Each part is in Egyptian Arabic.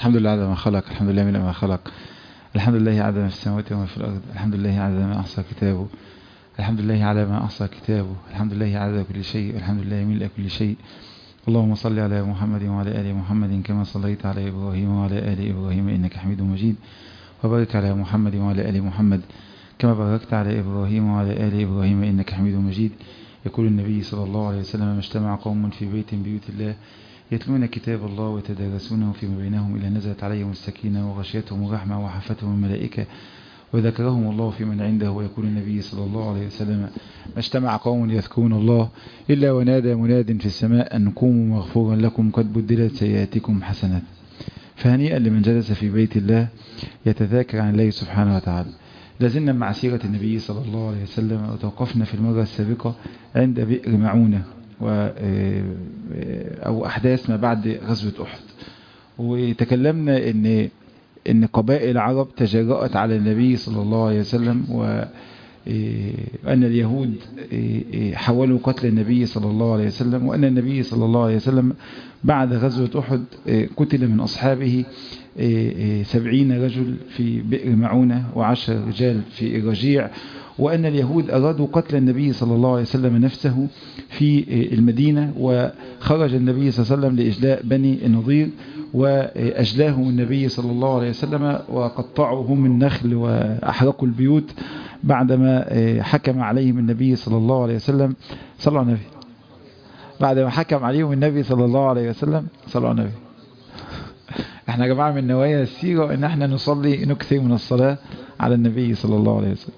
الحمد لله عدد ما خلق الحمد لله من ما خلق الحمد لله عدد ما في السماوات وما في الأرض الحمد لله عدد ما أحصى كتابه الحمد لله على ما أحصى كتابه الحمد لله عدد كل شيء والحمد لله ملء كل شيء اللهم صل على محمد وعلى آل محمد كما صليت على إبراهيم وعلى آل إبراهيم إنك حميد مجيد وبارك على محمد وعلى آل محمد كما باركت على إبراهيم وعلى آل إبراهيم إنك حميد مجيد يقول النبي صلى الله عليه وسلم ما اجتمع قوم في بيت من بيوت الله يتلون كتاب الله ويتدارسونه فيما بينهم إلى نزلت عليهم السكينة وغشيتهم الرحمة وحفتهم الملائكة وذكرهم الله في من عنده ويقول النبي صلى الله عليه وسلم ما اجتمع قوم يذكرون الله إلا ونادى مناد في السماء أن قوموا مغفورا لكم قد بدلت سيئاتكم حسنات فهنيئا لمن جلس في بيت الله يتذاكر عن الله سبحانه وتعالى لازلنا مع سيرة النبي صلى الله عليه وسلم وتوقفنا في المرة السابقة عند بئر معونة و أو أحداث ما بعد غزوة أحد وتكلمنا إن إن قبائل العرب تجرأت على النبي صلى الله عليه وسلم وأن اليهود حاولوا قتل النبي صلى الله عليه وسلم وأن النبي صلى الله عليه وسلم بعد غزوة أحد قتل من أصحابه سبعين رجل في بئر معونة وعشر رجال في الرجيع وأن اليهود أرادوا قتل النبي صلى الله عليه وسلم نفسه في المدينة وخرج النبي صلى الله عليه وسلم لإجلاء بني النضير وأجلاهم النبي صلى الله عليه وسلم وقطعوا هم النخل وأحرقوا البيوت بعدما حكم عليهم النبي صلى الله عليه وسلم صلى على النبي بعدما حكم عليهم النبي صلى الله عليه وسلم صلى على النبي احنا يا جماعة من نوايا السيرة ان احنا نصلي نكثر من الصلاة على النبي صلى الله عليه وسلم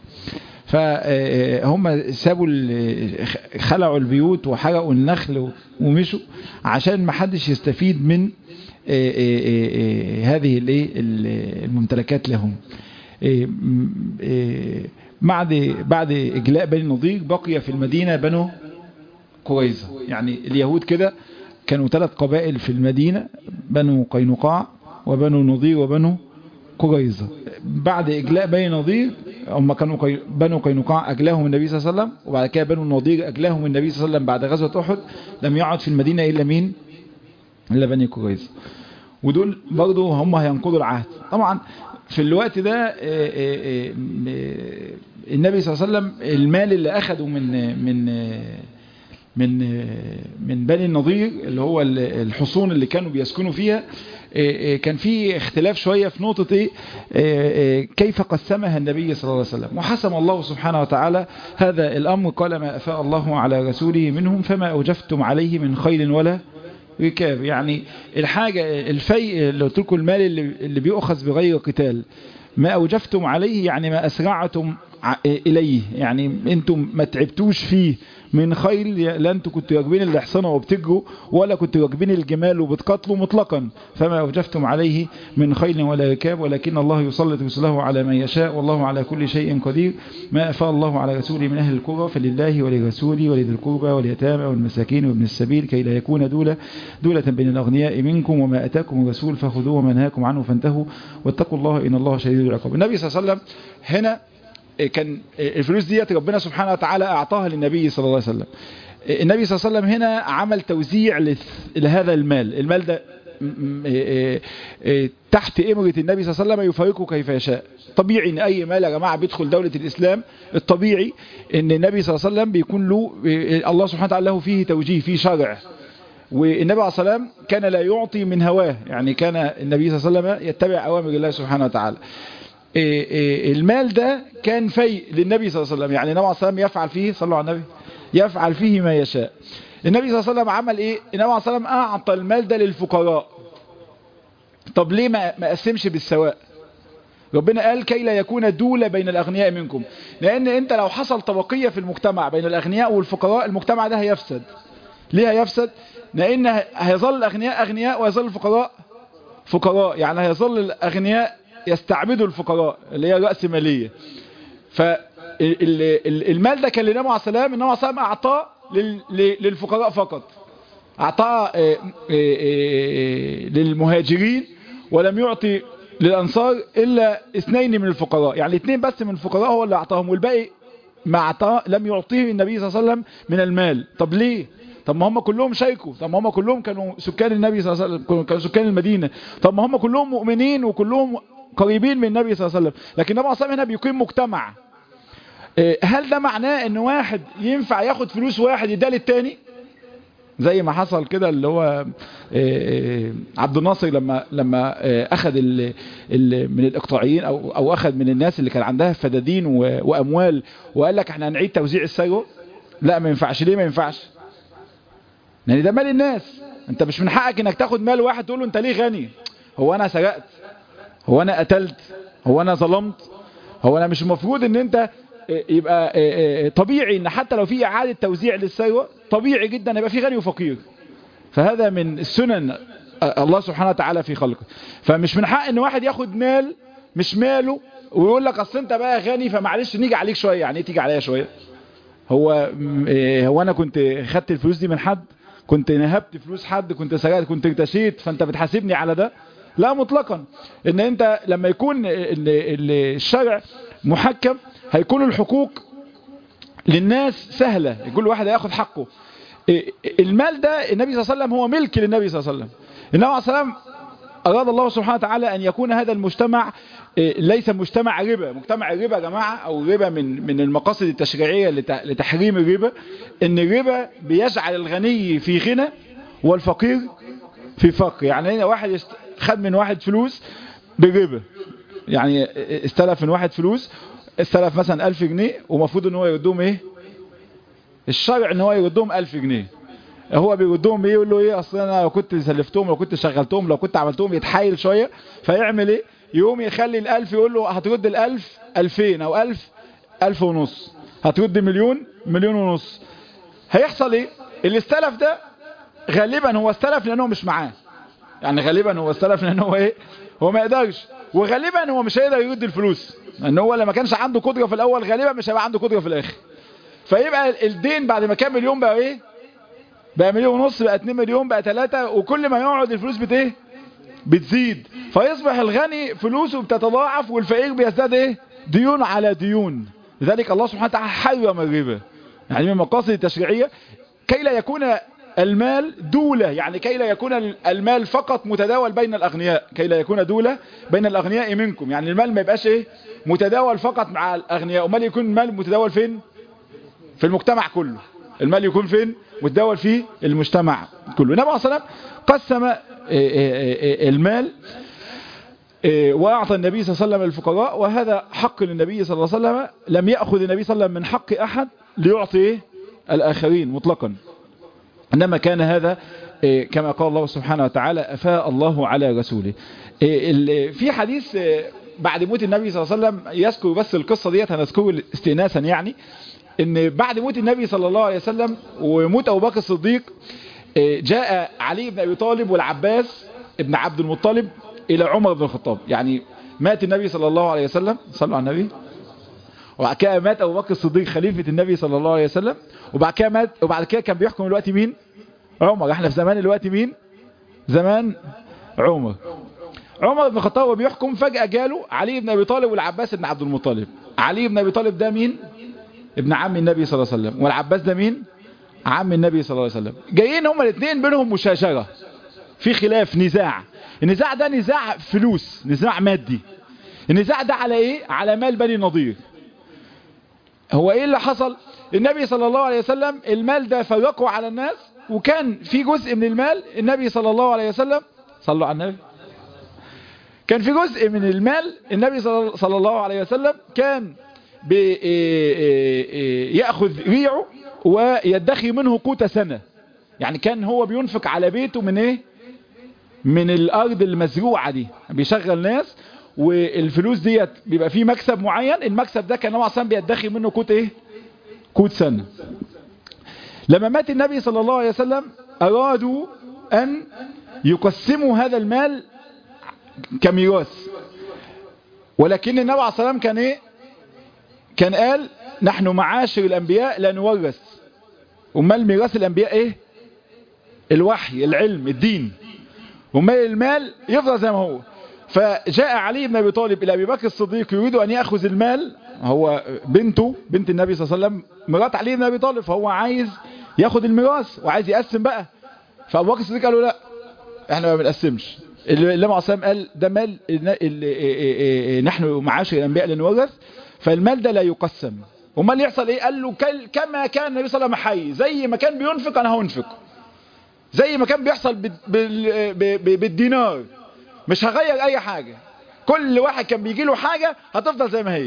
فهم سابوا خلعوا البيوت وحرقوا النخل ومشوا عشان ما حدش يستفيد من هذه الممتلكات لهم بعد بعد اجلاء بني النضير بقي في المدينة بنو قريظة يعني اليهود كده كانوا ثلاث قبائل في المدينة بنو قينقاع وبنو نضير وبنو قريظة بعد إجلاء بني نضير هم كانوا قي... بنو قينقاع أجلاهم النبي صلى الله عليه وسلم وبعد كده بنو النضير أجلاهم النبي صلى الله عليه وسلم بعد غزوة أحد لم يقعد في المدينة إلا مين إلا بني قريظة ودول برضو هم هينقضوا العهد طبعا في الوقت ده النبي صلى الله عليه وسلم المال اللي أخده من من من من بني النضير اللي هو الحصون اللي كانوا بيسكنوا فيها كان في اختلاف شوية في نقطة ايه كيف قسمها النبي صلى الله عليه وسلم وحسم الله سبحانه وتعالى هذا الأمر قال ما أفاء الله على رسوله منهم فما أوجفتم عليه من خيل ولا ركاب يعني الحاجة الفيء اللي قلت لكم المال اللي, اللي بيؤخذ بغير قتال ما أوجفتم عليه يعني ما أسرعتم إليه يعني أنتم ما تعبتوش فيه من خيل لا انتوا كنتوا راكبين الحصانه وبتجروا ولا كنتوا راكبين الجمال وبتقاتلوا مطلقا فما اوجفتم عليه من خيل ولا ركاب ولكن الله يسلط رسله على من يشاء والله على كل شيء قدير ما افاء الله على رسوله من اهل القرى فلله ولرسوله ولذي القربى واليتامى والمساكين وابن السبيل كي لا يكون دولة دولة بين الاغنياء منكم وما اتاكم الرسول فخذوه وما نهاكم عنه فانتهوا واتقوا الله ان الله شديد العقاب النبي صلى الله عليه وسلم هنا كان الفلوس ديت ربنا سبحانه وتعالى اعطاها للنبي صلى الله عليه وسلم النبي صلى الله عليه وسلم هنا عمل توزيع لهذا المال المال ده تحت إمرة النبي صلى الله عليه وسلم يفارقه كيف يشاء طبيعي ان اي مال يا جماعة بيدخل دولة الاسلام الطبيعي ان النبي صلى الله عليه وسلم بيكون له الله سبحانه وتعالى له فيه توجيه فيه شرع والنبي عليه الصلاة والسلام كان لا يعطي من هواه يعني كان النبي صلى الله عليه وسلم يتبع اوامر الله سبحانه وتعالى المال ده كان في للنبي صلى الله عليه وسلم يعني النبي عليه الصلاة والسلام يفعل فيه صلوا على النبي يفعل فيه ما يشاء النبي صلى الله عليه وسلم عمل ايه النبي عليه الصلاة والسلام اعطى المال ده للفقراء طب ليه ما ما قسمش بالسواء ربنا قال كي لا يكون دولة بين الأغنياء منكم لأن أنت لو حصل طبقية في المجتمع بين الأغنياء والفقراء المجتمع ده هيفسد ليه هيفسد لأن هيظل الأغنياء أغنياء ويظل الفقراء فقراء يعني هيظل الأغنياء يستعبدوا الفقراء اللي هي رأس مالية فالمال ده كان للنبي عليه السلام النبي عليه السلام أعطاه للفقراء فقط أعطاه للمهاجرين ولم يعطي للأنصار إلا اثنين من الفقراء يعني اثنين بس من الفقراء هو اللي أعطاهم والباقي ما أعطاه لم يعطيه النبي صلى الله عليه وسلم من المال طب ليه طب ما هم كلهم شاركوا طب ما هم كلهم كانوا سكان النبي صلى الله عليه وسلم كانوا سكان المدينة طب ما هم كلهم مؤمنين وكلهم قريبين من النبي صلى الله عليه وسلم لكن النبي صلى الله عليه وسلم هنا بيقيم مجتمع هل ده معناه ان واحد ينفع ياخد فلوس واحد يديها للتاني زي ما حصل كده اللي هو عبد الناصر لما لما اخذ ال ال من الاقطاعيين او او اخذ من الناس اللي كان عندها فدادين واموال وقال لك احنا هنعيد توزيع الثروه لا ما ينفعش ليه ما ينفعش يعني ده مال الناس انت مش من حقك انك تاخد مال واحد تقول له انت ليه غني هو انا سرقت هو انا قتلت هو انا ظلمت هو انا مش المفروض ان انت يبقى طبيعي ان حتى لو في اعادة توزيع للثروة طبيعي جدا يبقى في غني وفقير فهذا من السنن الله سبحانه وتعالى في خلقه فمش من حق ان واحد ياخد مال مش ماله ويقول لك اصل انت بقى غني فمعلش نيجي عليك شوية يعني ايه تيجي عليا شوية هو هو انا كنت خدت الفلوس دي من حد كنت نهبت فلوس حد كنت سرقت كنت اغتشيت فانت بتحاسبني على ده لا مطلقا ان انت لما يكون الشرع محكم هيكون الحقوق للناس سهلة كل واحد هياخد حقه المال ده النبي صلى الله عليه وسلم هو ملك للنبي صلى الله عليه وسلم النبي عليه الصلاة والسلام أراد الله سبحانه وتعالى أن يكون هذا المجتمع ليس مجتمع ربا مجتمع الربا يا جماعة أو ربا من من المقاصد التشريعية لتحريم الربا إن الربا بيجعل الغني في غنى والفقير في فقر يعني واحد خد من واحد فلوس بالربا يعني استلف من واحد فلوس استلف مثلا 1000 جنيه ومفروض ان هو يردهم ايه الشرع ان هو يردهم 1000 جنيه هو بيردهم ايه يقول له ايه اصل انا لو كنت سلفتهم لو كنت شغلتهم لو كنت عملتهم يتحايل شويه فيعمل ايه يقوم يخلي ال1000 يقول له هترد ال1000 2000 او 1000 1000 ونص هترد مليون مليون ونص هيحصل ايه اللي استلف ده غالبا هو استلف لانه مش معاه يعني غالبا هو استلف لانه هو ايه هو ما يقدرش وغالبا هو مش هيقدر يرد الفلوس ان هو لما كانش عنده قدرة في الاول غالبا مش هيبقى عنده قدرة في الاخر فيبقى الدين بعد ما كان مليون بقى ايه بقى مليون ونص بقى 2 مليون بقى 3 وكل ما يقعد الفلوس بت ايه بتزيد فيصبح الغني فلوسه بتتضاعف والفقير بيزداد ايه ديون على ديون لذلك الله سبحانه وتعالى حرم الربا يعني من المقاصد التشريعية كي لا يكون المال دولة يعني كي لا يكون المال فقط متداول بين الأغنياء كي لا يكون دولة بين الأغنياء منكم يعني المال ما يبقاش ايه متداول فقط مع الأغنياء ومال يكون المال متداول فين في المجتمع كله المال يكون فين متداول في المجتمع كله النبي عليه الصلاة قسم المال وأعطى النبي صلى الله عليه وسلم الفقراء وهذا حق للنبي صلى الله عليه وسلم لم يأخذ النبي صلى الله عليه وسلم من حق أحد ليعطي الآخرين مطلقا إنما كان هذا كما قال الله سبحانه وتعالى أفاء الله على رسوله في حديث بعد موت النبي صلى الله عليه وسلم يذكر بس القصة ديت هنذكره استئناسا يعني ان بعد موت النبي صلى الله عليه وسلم وموت ابو بكر الصديق جاء علي بن ابي طالب والعباس ابن عبد المطلب الى عمر بن الخطاب يعني مات النبي صلى الله عليه وسلم صلوا على النبي وبعد كده مات ابو بكر الصديق خليفة النبي صلى الله عليه وسلم وبعد كده مات وبعد كده كان بيحكم الوقت مين عمر احنا في زمان الوقت مين زمان عمر عمر بن الخطاب وبيحكم فجأة جاله علي بن ابي طالب والعباس بن عبد المطلب علي بن ابي طالب ده مين ابن عم النبي صلى الله عليه وسلم والعباس ده مين عم النبي صلى الله عليه وسلم جايين هما الاثنين بينهم مشاشرة في خلاف نزاع النزاع ده نزاع فلوس نزاع مادي النزاع ده على ايه على مال بني نضير هو ايه اللي حصل النبي صلى الله عليه وسلم المال ده فرقه على الناس وكان في جزء من المال النبي صلى الله عليه وسلم صلوا على النبي كان في جزء من المال النبي صلى الله عليه وسلم كان يأخذ ريعه ويدخي منه قوت سنة يعني كان هو بينفق على بيته من ايه من الارض المزروعة دي بيشغل ناس والفلوس ديت بيبقى فيه مكسب معين المكسب ده كان هو اصلا بيدخي منه قوت ايه قوت سنة لما مات النبي صلى الله عليه وسلم ارادوا ان يقسموا هذا المال كميراث ولكن النبي عليه الصلاة والسلام كان ايه كان قال نحن معاشر الانبياء لا نورث امال ميراث الانبياء ايه الوحي العلم الدين امال المال يفضل زي ما هو فجاء علي بن ابي طالب الى ابي بكر الصديق يريد ان ياخذ المال هو بنته بنت النبي صلى الله عليه وسلم مرات علي بن ابي طالب فهو عايز ياخد الميراث وعايز يقسم بقى فابو بكر الصديق قال له لا احنا ما بنقسمش النبي عليه الصلاه قال ده مال نحن معاشر الانبياء لنورث فالمال ده لا يقسم امال يحصل ايه قال له كما كان النبي صلى الله عليه وسلم حي زي ما كان بينفق انا هنفق زي ما كان بيحصل بالدينار مش هغير اي حاجة كل واحد كان بيجي له حاجة هتفضل زي ما هي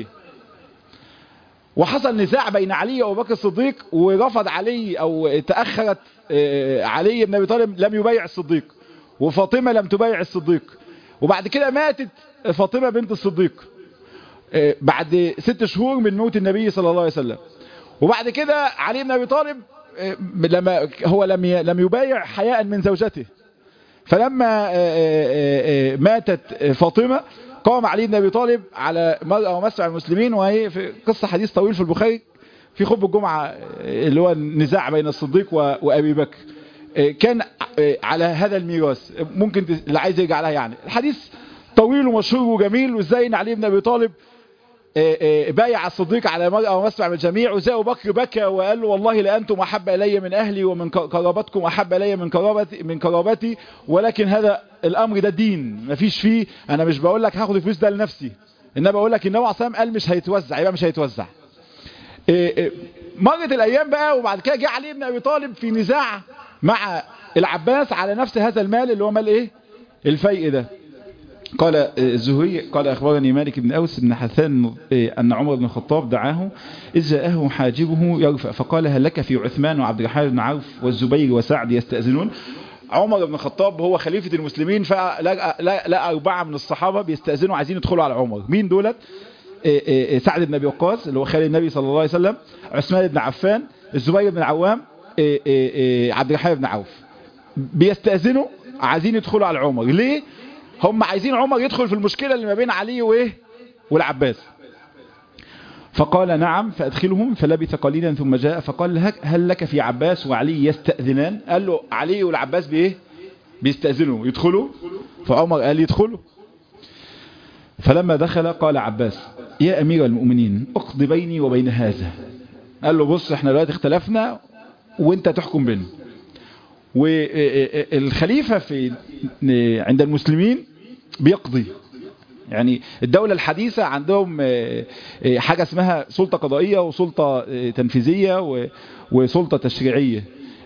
وحصل نزاع بين علي وابو بكر الصديق ورفض علي او تأخرت علي بن ابي طالب لم يبايع الصديق وفاطمة لم تبايع الصديق وبعد كده ماتت فاطمة بنت الصديق بعد ست شهور من موت النبي صلى الله عليه وسلم وبعد كده علي بن ابي طالب لما هو لم لم يبايع حياء من زوجته فلما ماتت فاطمة قام علي بن ابي طالب على مرأة ومسمع المسلمين وهي في قصة حديث طويل في البخاري في خطب الجمعة اللي هو النزاع بين الصديق وابي بكر كان على هذا الميراث ممكن اللي عايز يرجع لها يعني الحديث طويل ومشهور وجميل وازاي ان علي بن ابي طالب بايع الصديق على مرأة ومسمع من الجميع وزي أبو بكر بكى وقال له والله لأنتم أحب إلي من أهلي ومن قرابتكم أحب إلي من قرابتي من قرابتي ولكن هذا الأمر ده دين مفيش فيه أنا مش بقول لك هاخد الفلوس ده لنفسي إنما بقول لك النبي عليه الصلاة قال مش هيتوزع يبقى مش هيتوزع مرت الأيام بقى وبعد كده جه علي بن أبي طالب في نزاع مع العباس على نفس هذا المال اللي هو مال إيه الفيء ده قال الزهري قال أخبرني مالك بن أوس بن حثان أن عمر بن الخطاب دعاه إذ جاءه حاجبه يرفع فقال هل لك في عثمان وعبد الرحمن بن عوف والزبير وسعد يستأذنون عمر بن الخطاب هو خليفة المسلمين فلقى أربعة من الصحابة بيستأذنوا عايزين يدخلوا على عمر مين دولت سعد بن أبي وقاص اللي هو خالد النبي صلى الله عليه وسلم عثمان بن عفان الزبير بن عوام عبد الرحمن بن عوف بيستأذنوا عايزين يدخلوا على عمر ليه هم عايزين عمر يدخل في المشكلة اللي ما بين علي وايه والعباس فقال نعم فأدخلهم فلبث قليلا ثم جاء فقال هل لك في عباس وعلي يستأذنان قال له علي والعباس بايه بيستأذنوا يدخلوا فعمر قال يدخلوا فلما دخل قال عباس يا أمير المؤمنين اقض بيني وبين هذا قال له بص احنا دلوقتي اختلفنا وانت تحكم بيننا والخليفة في عند المسلمين بيقضي يعني الدولة الحديثة عندهم حاجة اسمها سلطة قضائية وسلطة تنفيذية وسلطة تشريعية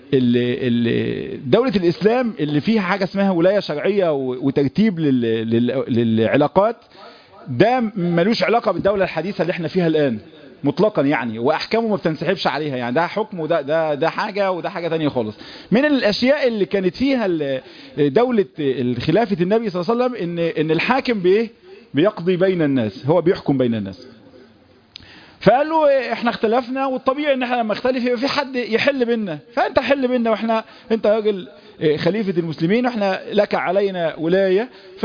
دولة الإسلام اللي فيها حاجة اسمها ولاية شرعية وترتيب للعلاقات ده ملوش علاقة بالدولة الحديثة اللي احنا فيها الآن مطلقا يعني واحكامه ما بتنسحبش عليها يعني ده حكم وده ده ده حاجه وده حاجه ثانيه خالص من الاشياء اللي كانت فيها دوله خلافه النبي صلى الله عليه وسلم ان ان الحاكم بايه بيقضي بين الناس هو بيحكم بين الناس فقال له احنا اختلفنا والطبيعي ان احنا لما نختلف يبقى في حد يحل بينا فانت حل بينا واحنا انت راجل خليفه المسلمين واحنا لك علينا ولايه ف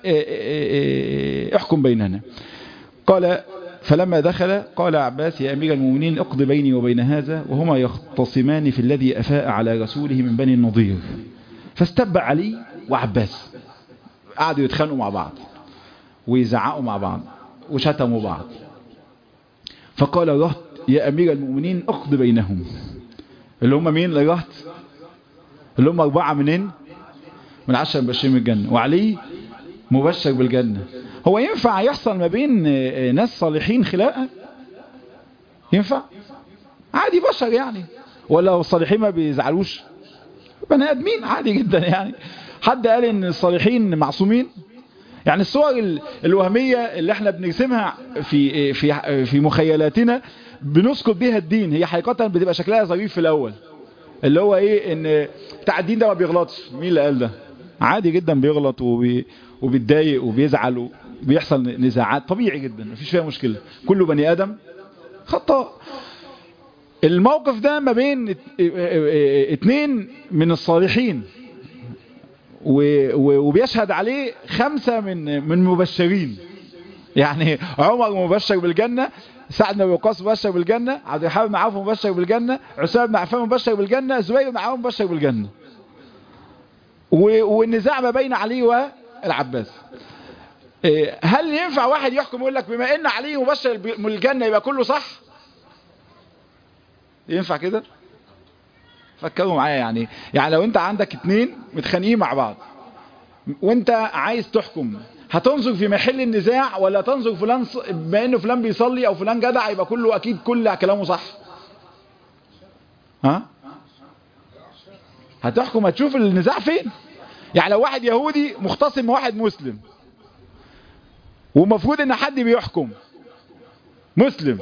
احكم بيننا قال فلما دخل قال عباس يا أمير المؤمنين اقض بيني وبين هذا وهما يختصمان في الذي أفاء على رسوله من بني النضير فاستب علي وعباس قعدوا يتخانقوا مع بعض ويزعقوا مع بعض وشتموا بعض فقال رهط يا أمير المؤمنين اقض بينهم اللي هم مين الرهط اللي هم أربعة منين من عشر مبشرين بالجنة وعلي مبشر بالجنة هو ينفع يحصل ما بين ناس صالحين خلاقة ينفع عادي بشر يعني ولا الصالحين ما بيزعلوش بني ادمين عادي جدا يعني حد قال ان الصالحين معصومين يعني الصور الوهمية اللي احنا بنرسمها في في في مخيلاتنا بنسقط بيها الدين هي حقيقة بتبقى شكلها ظريف في الاول اللي هو ايه ان بتاع الدين ده ما بيغلطش مين اللي قال ده عادي جدا بيغلط وبي وبيتضايق وبيزعل وبيحصل نزاعات طبيعي جدا مفيش فيها مشكلة كله بني ادم خطأ الموقف ده ما بين اتنين من الصالحين وبيشهد عليه خمسة من من مبشرين يعني عمر مبشر بالجنة سعد بن وقاص مبشر بالجنة عبد الرحمن بن عوف مبشر بالجنة عثمان بن عفان مبشر بالجنة زبير بن عوام مبشر بالجنة والنزاع ما بين علي والعباس هل ينفع واحد يحكم يقول لك بما ان علي مبشر بالجنة يبقى كله صح ينفع كده فكروا معايا يعني يعني لو انت عندك اتنين متخانقين مع بعض وانت عايز تحكم هتنظر في محل النزاع ولا تنظر فلان ص... بما انه فلان بيصلي او فلان جدع يبقى كله اكيد كل كلامه صح ها هتحكم هتشوف النزاع فين يعني لو واحد يهودي مختصم واحد مسلم ومفروض ان حد بيحكم مسلم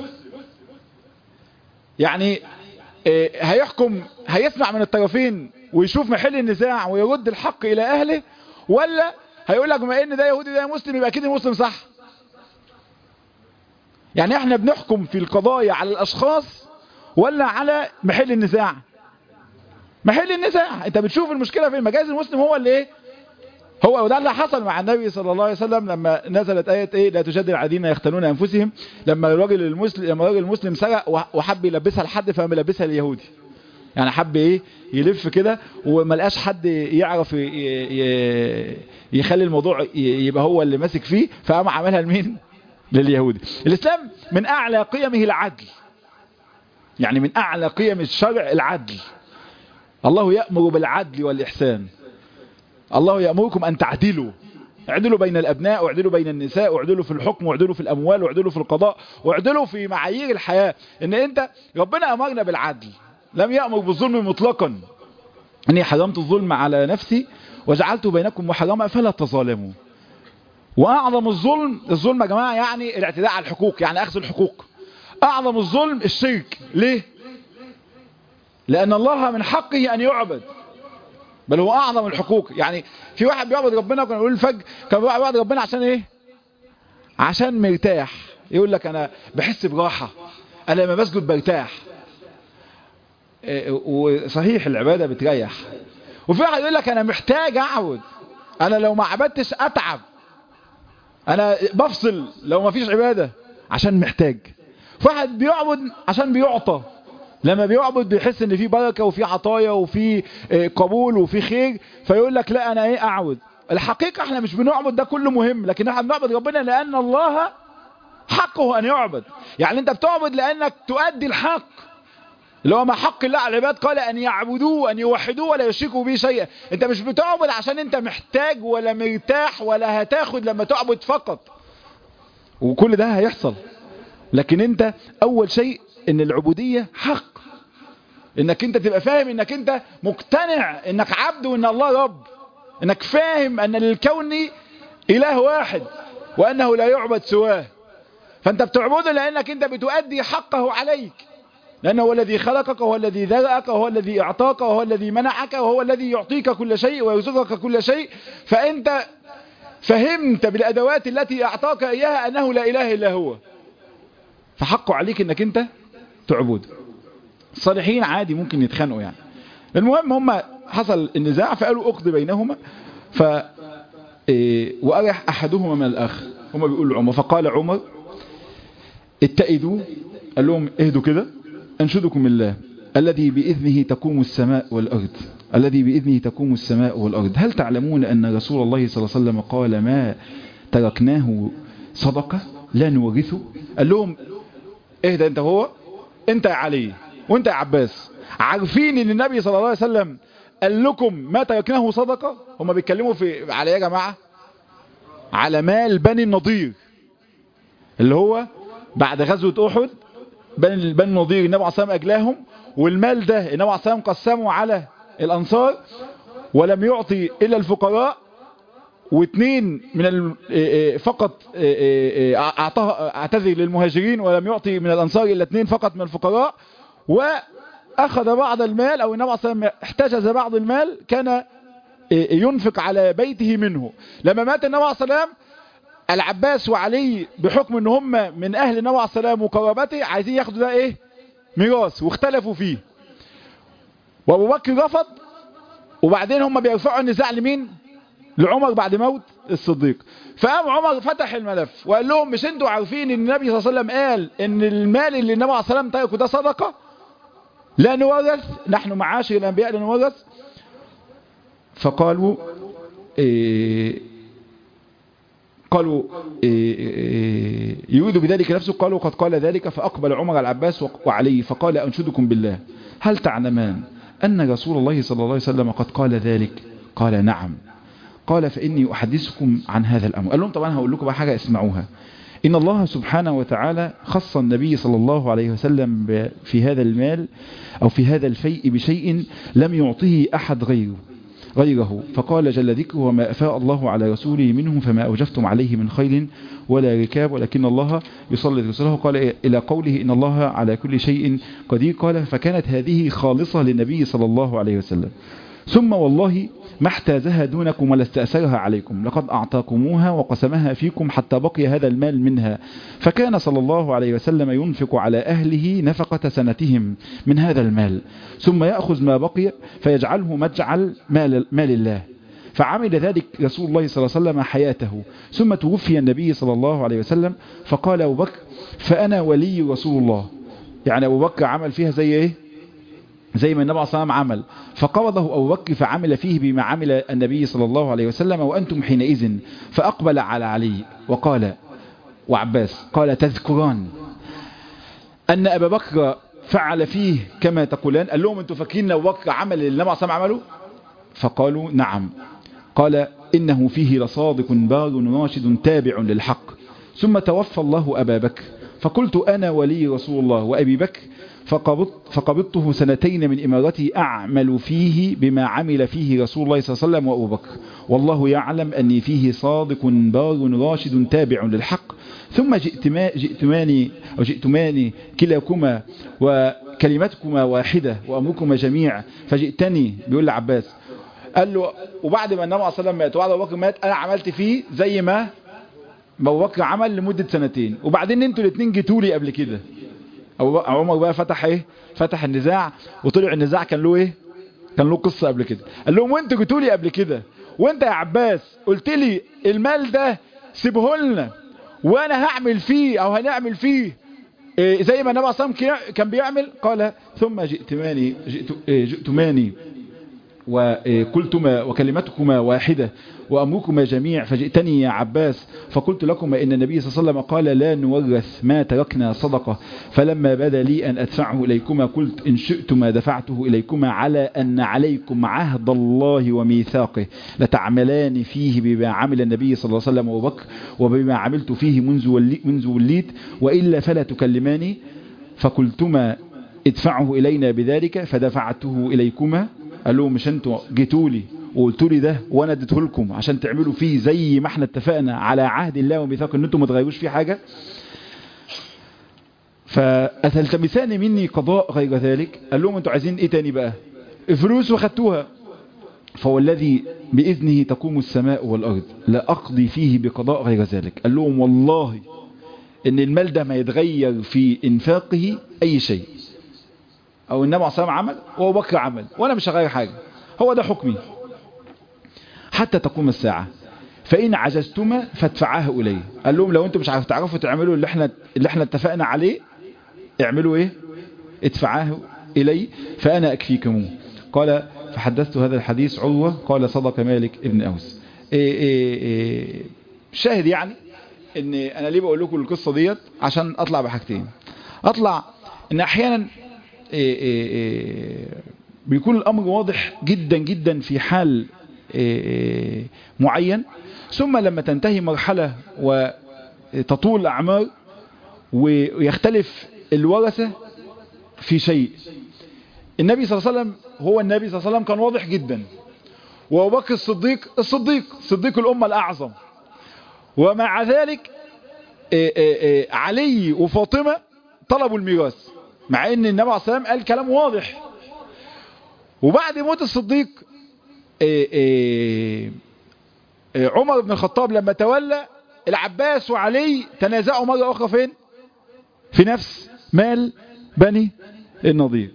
يعني إيه هيحكم هيسمع من الطرفين ويشوف محل النزاع ويرد الحق الى اهله ولا هيقول لك بما ان ده يهودي ده مسلم يبقى اكيد المسلم صح يعني احنا بنحكم في القضايا على الاشخاص ولا على محل النزاع محل النزاع انت بتشوف المشكلة في المجاز المسلم هو اللي ايه هو وده اللي حصل مع النبي صلى الله عليه وسلم لما نزلت آية ايه لا تجادل الذين يختنون انفسهم لما الراجل المسلم لما الراجل المسلم سرق وحب يلبسها لحد فقام يلبسها لليهودي يعني حب ايه يلف كده وما لقاش حد يعرف يخلي الموضوع يبقى هو اللي ماسك فيه فقام عملها لمين لليهودي الاسلام من اعلى قيمه العدل يعني من اعلى قيم الشرع العدل الله يأمر بالعدل والإحسان الله يأمركم أن تعدلوا اعدلوا بين الأبناء واعدلوا بين النساء واعدلوا في الحكم واعدلوا في الأموال واعدلوا في القضاء واعدلوا في معايير الحياة ان انت ربنا أمرنا بالعدل لم يأمر بالظلم مطلقا اني حرمت الظلم على نفسي وجعلت بينكم محرما فلا تظالموا واعظم الظلم الظلم يا جماعة يعني الاعتداء على الحقوق يعني اخذ الحقوق اعظم الظلم الشرك ليه لأن الله من حقه أن يعبد بل هو أعظم الحقوق يعني في واحد بيعبد ربنا كان يقول الفجر كان بيعبد ربنا عشان إيه عشان مرتاح يقول لك أنا بحس براحة أنا لما بسجد برتاح وصحيح العبادة بتريح وفي واحد يقول لك أنا محتاج أعبد أنا لو ما عبدتش أتعب أنا بفصل لو ما فيش عبادة عشان محتاج في واحد بيعبد عشان بيعطى لما بيعبد بيحس ان في بركة وفي عطايا وفي قبول وفي خير فيقول لك لا انا ايه اعبد الحقيقة احنا مش بنعبد ده كله مهم لكن احنا بنعبد ربنا لان الله حقه ان يعبد يعني انت بتعبد لانك تؤدي الحق اللي هو ما حق الله على العباد قال ان يعبدوه ان يوحدوه ولا يشركوا به شيئا انت مش بتعبد عشان انت محتاج ولا مرتاح ولا هتاخد لما تعبد فقط وكل ده هيحصل لكن انت اول شيء ان العبودية حق انك انت تبقى فاهم انك انت مقتنع انك عبد وان الله رب انك فاهم ان للكون اله واحد وانه لا يعبد سواه فانت بتعبده لانك انت بتؤدي حقه عليك لانه هو الذي خلقك وهو الذي ذرأك وهو الذي اعطاك وهو الذي منعك وهو الذي يعطيك كل شيء ويرزقك كل شيء فانت فهمت بالادوات التي اعطاك اياها انه لا اله الا هو فحقه عليك انك انت تعبد الصالحين عادي ممكن يتخانقوا يعني المهم هم حصل النزاع فقالوا اقضي بينهما ف إيه وأرح أحدهما من الآخر هم بيقولوا عمر فقال عمر اتئذوا قال لهم اهدوا كده أنشدكم الله الذي بإذنه تقوم السماء والأرض الذي بإذنه تقوم السماء والأرض هل تعلمون أن رسول الله صلى الله عليه وسلم قال ما تركناه صدقة لا نورثه قال لهم اهدى انت هو انت يا علي وانت يا عباس عارفين ان النبي صلى الله عليه وسلم قال لكم ما تركناه صدقة هم بيتكلموا في على يا جماعة على مال بني النضير اللي هو بعد غزوة احد بني بني النضير النبي عليه الصلاة اجلاهم والمال ده النبي عليه الصلاة قسمه على الانصار ولم يعطي الا الفقراء واثنين من فقط اعطاه اعتذر للمهاجرين ولم يعطي من الانصار الا اثنين فقط من الفقراء واخذ بعض المال او النبي صلى الله عليه وسلم احتجز بعض المال كان ينفق على بيته منه لما مات النبي عليه الصلاه والسلام العباس وعلي بحكم ان هم من اهل النبي عليه الصلاه والسلام وقرابته عايزين ياخدوا ده ايه ميراث واختلفوا فيه وابو بكر رفض وبعدين هم بيرفعوا النزاع لمين لعمر بعد موت الصديق فقام عمر فتح الملف وقال لهم مش انتوا عارفين ان النبي صلى الله عليه وسلم قال ان المال اللي النبي عليه الصلاه والسلام تركه ده صدقه لا نورث نحن معاشر الانبياء لا نورث فقالوا إيه قالوا إيه يريد بذلك نفسه قالوا قد قال ذلك فأقبل عمر العباس وعلي فقال أنشدكم بالله هل تعلمان أن رسول الله صلى الله عليه وسلم قد قال ذلك قال نعم قال فإني أحدثكم عن هذا الأمر قال لهم طبعا هقول لكم بقى حاجة اسمعوها إن الله سبحانه وتعالى خص النبي صلى الله عليه وسلم في هذا المال أو في هذا الفيء بشيء لم يعطه أحد غيره غيره فقال جل ذكره وما أفاء الله على رسوله منهم فما أوجفتم عليه من خيل ولا ركاب ولكن الله يصلي رسوله قال إلى قوله إن الله على كل شيء قدير قال فكانت هذه خالصة للنبي صلى الله عليه وسلم ثم والله ما احتازها دونكم ولا استأثرها عليكم لقد أعطاكموها وقسمها فيكم حتى بقي هذا المال منها فكان صلى الله عليه وسلم ينفق على أهله نفقة سنتهم من هذا المال ثم يأخذ ما بقي فيجعله مجعل مال, مال الله فعمل ذلك رسول الله صلى الله عليه وسلم حياته ثم توفي النبي صلى الله عليه وسلم فقال أبو بكر فأنا ولي رسول الله يعني أبو بكر عمل فيها زي إيه زي ما النبي صلى الله عليه وسلم عمل فقبضه أبو بكر فعمل فيه بما عمل النبي صلى الله عليه وسلم وأنتم حينئذ فأقبل على علي وقال وعباس قال تذكران أن أبا بكر فعل فيه كما تقولان قال لهم أنتم فاكرين أبو بكر عمل اللي النبي صلى الله عليه وسلم عمله فقالوا نعم قال إنه فيه لصادق بار راشد تابع للحق ثم توفى الله أبا بكر فقلت أنا ولي رسول الله وأبي بكر فقبضت فقبضته سنتين من إمارته أعمل فيه بما عمل فيه رسول الله صلى الله عليه وسلم وأبو بكر والله يعلم أني فيه صادق بار راشد تابع للحق ثم جئتما جئتماني أو جئتماني كلاكما وكلمتكما واحدة وأمركما جميع فجئتني بيقول لعباس قال له وبعد ما النبي صلى الله عليه وسلم مات وبعد أبو بكر مات أنا عملت فيه زي ما أبو بكر عمل لمدة سنتين وبعدين انتوا الاثنين جيتوا لي قبل كده أبو عمر بقى فتح ايه فتح النزاع وطلع النزاع كان له ايه كان له قصة قبل كده قال لهم وانتوا جيتوا لي قبل كده وانت يا عباس قلت لي المال ده سيبه لنا وانا هعمل فيه او هنعمل فيه إيه زي ما النبي صلى الله عليه وسلم كان بيعمل قال ثم جئتماني جئت إيه جئتماني وقلتما وكلمتكما واحدة وأمركما جميع فجئتني يا عباس فقلت لكما إن النبي صلى الله عليه وسلم قال لا نورث ما تركنا صدقة فلما بدا لي أن أدفعه إليكما قلت إن شئتما دفعته إليكما على أن عليكم عهد الله وميثاقه لتعملان فيه بما عمل النبي صلى الله عليه وسلم وأبو بكر وبما عملت فيه منذ ولي منذ وليت وإلا فلا تكلماني فقلتما ادفعه إلينا بذلك فدفعته إليكما قال لهم مش انتوا جيتوا لي وقلتوا لي ده وانا اديته لكم عشان تعملوا فيه زي ما احنا اتفقنا على عهد الله وميثاق ان انتم ما تغيروش فيه حاجه فأتلتمسان مني قضاء غير ذلك قال لهم انتوا عايزين ايه تاني بقى فلوس وخدتوها فوالذي بإذنه تقوم السماء والأرض لا أقضي فيه بقضاء غير ذلك قال لهم والله ان المال ده ما يتغير في انفاقه اي شيء او النبي عليه الصلاه عمل وابو بكر عمل وانا مش هغير حاجه هو ده حكمي حتى تقوم الساعه فان عجزتما فادفعاه الي قال لهم لو انتم مش عارفين تعرفوا تعملوا اللي احنا اللي احنا اتفقنا عليه اعملوا ايه ادفعاه الي فانا اكفيكم قال فحدثت هذا الحديث عروه قال صدق مالك ابن اوس إيه إيه إيه شاهد يعني ان انا ليه بقول لكم القصه ديت عشان اطلع بحاجتين اطلع ان احيانا إيه إيه بيكون الأمر واضح جدا جدا في حال إيه معين ثم لما تنتهي مرحلة وتطول الأعمار ويختلف الورثة في شيء النبي صلى الله عليه وسلم هو النبي صلى الله عليه وسلم كان واضح جدا وابو بكر الصديق الصديق صديق الأمة الأعظم ومع ذلك علي وفاطمة طلبوا الميراث مع ان النبي عليه الصلاه والسلام قال كلام واضح وبعد موت الصديق إيه إيه إيه عمر بن الخطاب لما تولى العباس وعلي تنازعوا مرة اخرى فين في نفس مال بني النضير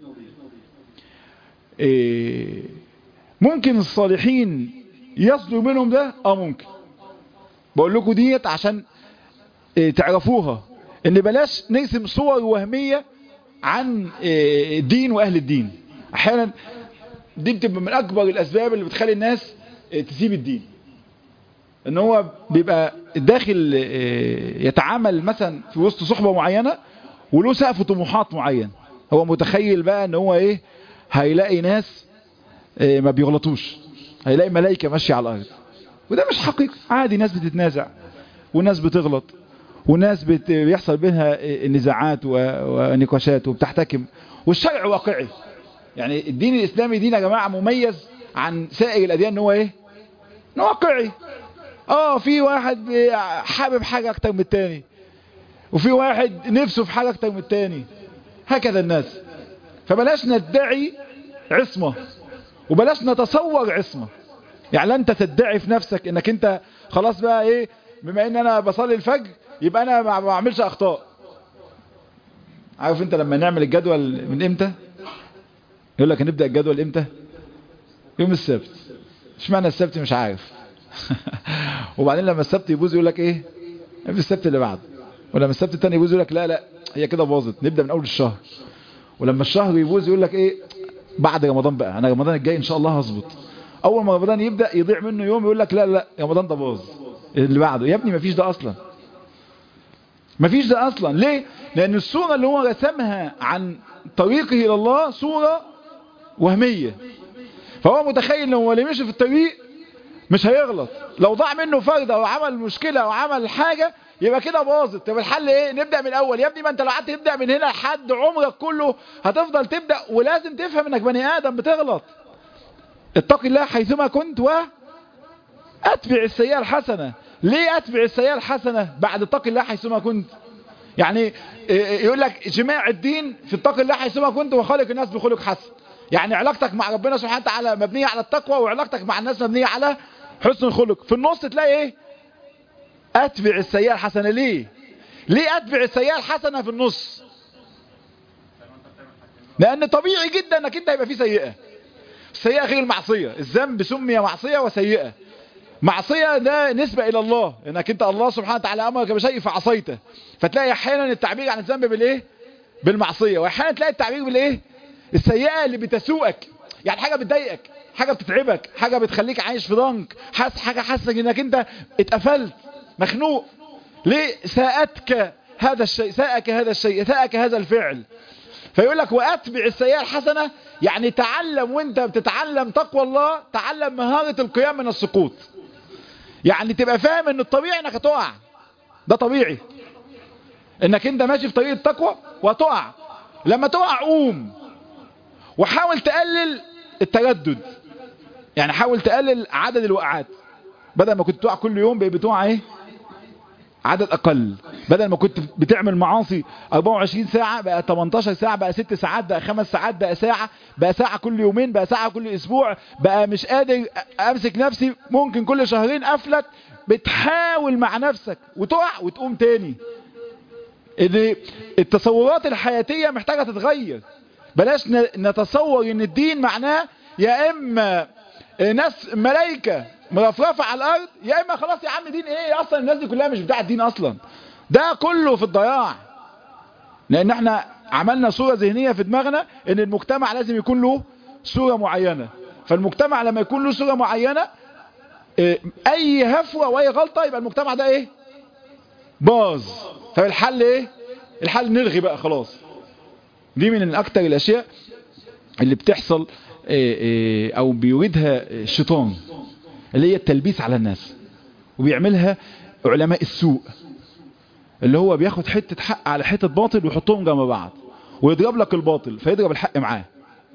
ممكن الصالحين يصدر منهم ده اه ممكن بقول لكم ديت عشان تعرفوها ان بلاش نرسم صور وهميه عن الدين وأهل الدين أحيانا دي بتبقى من أكبر الأسباب اللي بتخلي الناس تسيب الدين ان هو بيبقى داخل يتعامل مثلا في وسط صحبة معينة وله سقف طموحات معين هو متخيل بقى ان هو ايه هيلاقي ناس آه، ما بيغلطوش هيلاقي ملائكة ماشية على الأرض وده مش حقيقة عادي ناس بتتنازع وناس بتغلط وناس بت- بيحصل بينها آه، نزاعات و- ونقاشات وبتحتكم والشرع واقعي يعني الدين الإسلامي دين يا جماعة مميز عن سائر الأديان ان هو ايه ان هو واقعي اه في واحد بي- حابب حاجة اكتر من التاني وفي واحد نفسه في حاجة اكتر من التاني هكذا الناس فبلاش ندعي عصمة وبلاش نتصور عصمة يعني لا انت تدعي في نفسك انك انت خلاص بقى ايه بما ان انا بصلي الفجر يبقى انا ما بعملش اخطاء عارف انت لما نعمل الجدول من امتى يقول لك هنبدأ الجدول امتى يوم السبت اشمعنى السبت مش عارف وبعدين لما السبت يبوظ يقول لك ايه في السبت اللي بعده ولما السبت التاني يبوظ يقول لك لا لا هي كده باظت نبدأ من اول الشهر ولما الشهر يبوظ يقول لك ايه بعد رمضان بقى انا رمضان الجاي ان شاء الله هظبط اول ما رمضان يبدأ يضيع منه يوم يقول لك لا لا رمضان ده باظ اللي بعده يا ابني مفيش ده اصلا مفيش ده اصلا ليه لان الصورة اللي هو رسمها عن طريقه الى الله صورة وهمية فهو متخيل لو هو اللي مشي في الطريق مش هيغلط لو ضاع منه فرد او عمل مشكلة او عمل حاجة يبقى كده باظت طب الحل ايه نبدأ من الاول يا ابني ما انت لو قعدت تبدأ من هنا لحد عمرك كله هتفضل تبدأ ولازم تفهم انك بني ادم بتغلط اتق الله حيثما كنت و اتبع السيئة الحسنة ليه اتبع السيئة الحسنة بعد اتق الله حيثما كنت يعني يقول لك جماع الدين في اتق الله حيثما كنت وخالق الناس بخلق حسن يعني علاقتك مع ربنا سبحانه وتعالى مبنية على التقوى وعلاقتك مع الناس مبنية على حسن الخلق في النص تلاقي ايه اتبع السيئة الحسنة ليه ليه اتبع السيئة الحسنة في النص لان طبيعي جدا انك انت هيبقى فيه سيئة السيئة غير المعصية الذنب سمي معصية وسيئة معصية ده نسبة الى الله انك انت الله سبحانه وتعالى امرك بشيء فعصيته فتلاقي احيانا التعبير عن الذنب بالايه بالمعصية واحيانا تلاقي التعبير بالايه السيئة اللي بتسوءك يعني حاجة بتضايقك حاجة بتتعبك حاجة بتخليك عايش في ضنك حاسس حاجة حاسك انك انت اتقفلت مخنوق ليه ساءتك هذا الشيء ساءك هذا الشيء ساءك هذا الفعل فيقول لك واتبع السيئة الحسنة يعني تعلم وانت بتتعلم تقوى الله تعلم مهارة القيام من السقوط يعني تبقى فاهم ان الطبيعي انك هتقع ده طبيعي انك انت ماشي في طريق التقوى وهتقع لما تقع قوم وحاول تقلل التردد يعني حاول تقلل عدد الوقعات بدل ما كنت تقع كل يوم بقى بتقع ايه عدد اقل بدل ما كنت بتعمل معاصي 24 ساعة بقى 18 ساعة بقى 6 ساعات بقى 5 ساعات بقى ساعة بقى ساعة كل يومين بقى ساعة كل اسبوع بقى مش قادر امسك نفسي ممكن كل شهرين افلت بتحاول مع نفسك وتقع وتقوم تاني ان التصورات الحياتية محتاجة تتغير بلاش نتصور ان الدين معناه يا اما ناس ملايكة مرفرفة على الارض يا اما خلاص يا عم دين ايه اصلا الناس دي كلها مش بتاع الدين اصلا ده كله في الضياع لان احنا عملنا صورة ذهنية في دماغنا ان المجتمع لازم يكون له صورة معينة فالمجتمع لما يكون له صورة معينة اي هفوة واي غلطة يبقى المجتمع ده ايه باظ فالحل ايه الحل نلغي بقى خلاص دي من اكتر الاشياء اللي بتحصل او بيريدها الشيطان اللي هي التلبيس على الناس وبيعملها علماء السوء اللي هو بياخد حتة حق على حتة باطل ويحطهم جنب بعض ويضرب لك الباطل فيضرب الحق معاه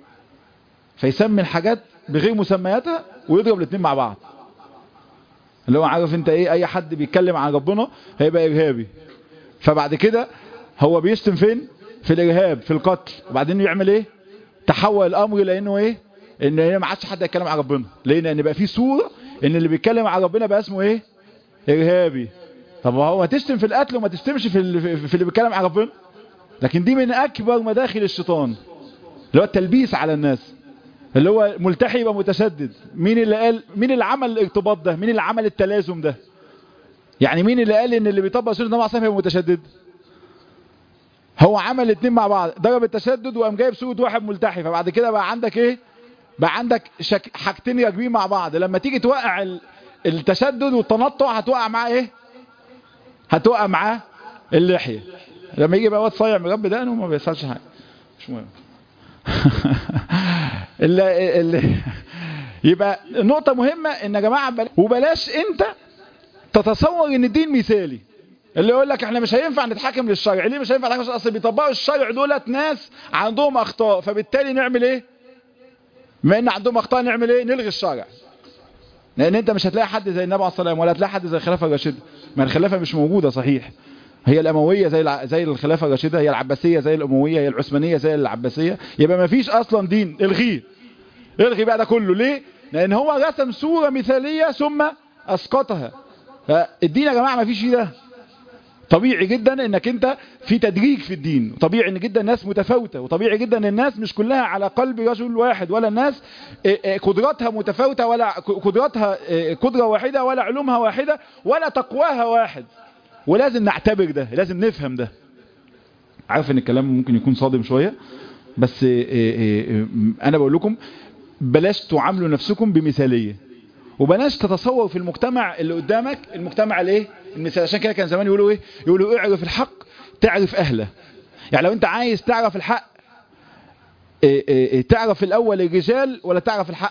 فيسمي الحاجات بغير مسمياتها ويضرب الاثنين مع بعض اللي هو عارف انت ايه اي حد بيتكلم عن ربنا هيبقى ارهابي فبعد كده هو بيشتم فين في الارهاب في القتل وبعدين يعمل ايه تحول الامر لانه ايه ان هي ما عادش حد يتكلم عن ربنا ليه لان بقى في صوره ان اللي بيتكلم عن ربنا بقى اسمه ايه ارهابي طب هو هتشتم في القتل وما تشتمش في اللي, في اللي بيتكلم عن ربنا لكن دي من اكبر مداخل الشيطان اللي هو التلبيس على الناس اللي هو ملتحي يبقى متشدد مين اللي قال مين اللي عمل الارتباط ده مين اللي عمل التلازم ده يعني مين اللي قال ان اللي بيطبق سنه النبي عليه يبقى متشدد هو عمل الاثنين مع بعض ضرب التشدد وقام جايب صوره واحد ملتحي فبعد كده بقى عندك ايه بقى عندك شك... حاجتين راكبين مع بعض لما تيجي توقع ال... التشدد والتنطع هتوقع معاه ايه هتوقع معاه اللحيه لما يجي بقى واد صايع مربي دقنه ما بيحصلش حاجه مش مهم اللي اللي يبقى نقطة مهمة ان يا جماعة بل... وبلاش انت تتصور ان الدين مثالي اللي يقول لك احنا مش هينفع نتحكم للشرع ليه مش هينفع نتحكم للشرع اصل بيطبقوا الشرع دولت ناس عندهم اخطاء فبالتالي نعمل ايه بما ان عندهم اخطاء نعمل ايه نلغي الشرع لان انت مش هتلاقي حد زي النبي عليه الصلاه والسلام ولا هتلاقي حد زي الخلافه الراشده ما الخلافه مش موجوده صحيح هي الامويه زي الع... زي الخلافه الراشده هي العباسيه زي الامويه هي العثمانيه زي العباسيه يبقى ما فيش اصلا دين الغيه الغي بقى ده كله ليه لان هو رسم صوره مثاليه ثم اسقطها فالدين يا جماعه ما فيش ده طبيعي جدا انك انت في تدريج في الدين طبيعي ان جدا الناس متفاوتة وطبيعي جدا ان الناس مش كلها على قلب رجل واحد ولا الناس قدراتها متفاوتة ولا قدراتها قدرة واحدة ولا علومها واحدة ولا تقواها واحد ولازم نعتبر ده لازم نفهم ده عارف ان الكلام ممكن يكون صادم شوية بس انا بقول لكم بلاش تعاملوا نفسكم بمثالية وبلاش تتصور في المجتمع اللي قدامك المجتمع الايه المثال عشان كده كان زمان يقولوا ايه يقولوا اعرف الحق تعرف اهله يعني لو انت عايز تعرف الحق إيه إيه تعرف الاول الرجال ولا تعرف الحق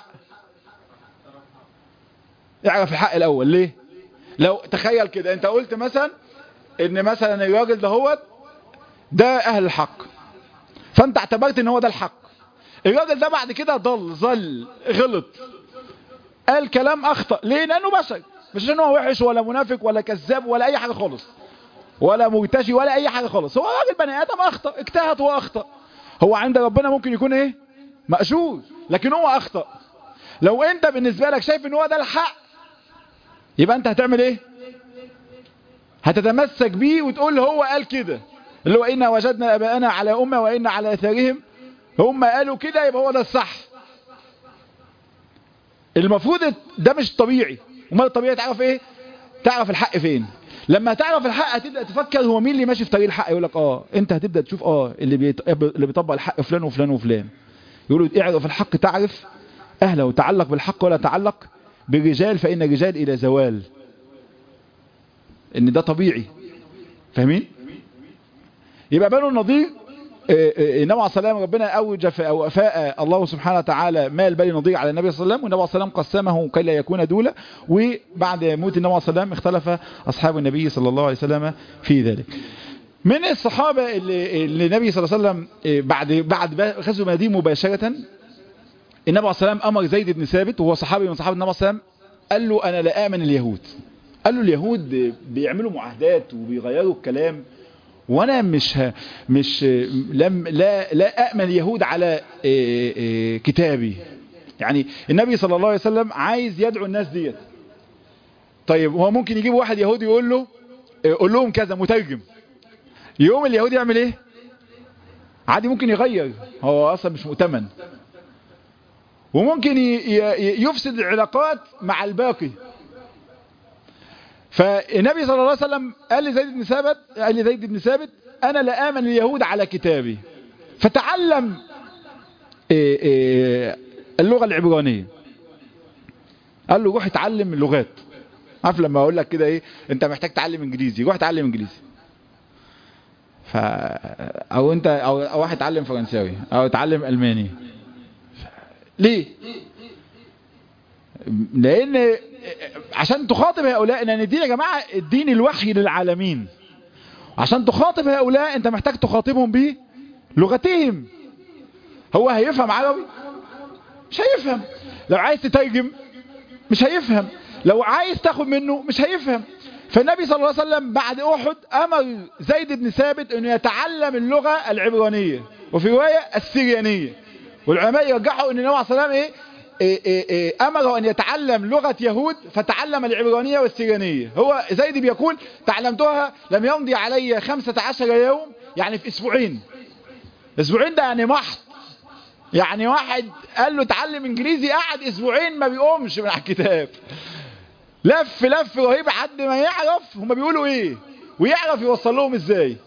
اعرف الحق الاول ليه لو تخيل كده انت قلت مثلا ان مثلا الراجل ده هو ده اهل الحق فانت اعتبرت ان هو ده الحق الراجل ده بعد كده ضل ظل غلط قال كلام اخطأ ليه لانه بشر مش عشان هو وحش ولا منافق ولا كذاب ولا اي حاجة خالص ولا مرتشي ولا اي حاجة خالص هو راجل بني ادم اخطأ اجتهد واخطأ هو عند ربنا ممكن يكون ايه مأجور لكن هو اخطأ لو انت بالنسبة لك شايف ان هو ده الحق يبقى انت هتعمل ايه هتتمسك بيه وتقول هو قال كده اللي هو إنا وجدنا أباءنا على أمة وإنا على أثارهم هم قالوا كده يبقى هو ده الصح المفروض ده مش طبيعي امال الطبيعي تعرف ايه تعرف الحق فين لما تعرف الحق هتبدا تفكر هو مين اللي ماشي في طريق الحق يقول لك اه انت هتبدا تشوف اه اللي بيط... اللي بيطبق الحق فلان وفلان وفلان يقولوا اعرف الحق تعرف اهله تعلق بالحق ولا تعلق بالرجال فان الرجال الى زوال ان ده طبيعي فاهمين يبقى بنو النضير النبي عليه السلام ربنا اوجف او افاء الله سبحانه وتعالى مال بني النضير على النبي صلى الله عليه وسلم والنبي عليه السلام قسمه كي لا يكون دولة وبعد موت النبي عليه السلام اختلف اصحاب النبي صلى الله عليه وسلم في ذلك من الصحابة اللي, اللي النبي صلى الله عليه وسلم بعد بعد غزو مدين مباشرة النبي عليه السلام امر زيد بن ثابت وهو صحابي من صحابه النبي عليه السلام قال له انا لا امن اليهود قال له اليهود بيعملوا معاهدات وبيغيروا الكلام وانا مش ه... مش لم لا لا اامن اليهود على إيه إيه كتابي يعني النبي صلى الله عليه وسلم عايز يدعو الناس ديت طيب هو ممكن يجيب واحد يهودي يقول له قول لهم كذا مترجم يوم اليهودي يعمل ايه عادي ممكن يغير هو اصلا مش مؤتمن وممكن يفسد العلاقات مع الباقي فالنبي صلى الله عليه وسلم قال لزيد بن ثابت قال لزيد بن ثابت انا لا امن اليهود على كتابي فتعلم إيه إيه اللغة العبرانية قال له روح اتعلم اللغات عارف لما اقول لك كده ايه انت محتاج تعلم انجليزي روح اتعلم انجليزي ف او انت او, أو واحد اتعلم فرنساوي او اتعلم الماني ليه لان عشان تخاطب هؤلاء لان الدين يا جماعة الدين الوحي للعالمين عشان تخاطب هؤلاء انت محتاج تخاطبهم بيه لغتهم هو هيفهم عربي مش هيفهم لو عايز تترجم مش هيفهم لو عايز تاخد منه مش هيفهم فالنبي صلى الله عليه وسلم بعد احد امر زيد بن ثابت انه يتعلم اللغة العبرانية وفي رواية السريانية والعلماء يرجحوا ان النبي عليه الصلاة والسلام ايه إيه إيه إيه أمره أن يتعلم لغة يهود فتعلم العبرانية والسيرانية هو زيد بيقول تعلمتها لم يمضي علي خمسة عشر يوم يعني في أسبوعين أسبوعين ده يعني محض يعني واحد قال له تعلم إنجليزي قعد أسبوعين ما بيقومش من على الكتاب لف لف رهيب حد ما يعرف هما بيقولوا إيه ويعرف يوصل لهم إزاي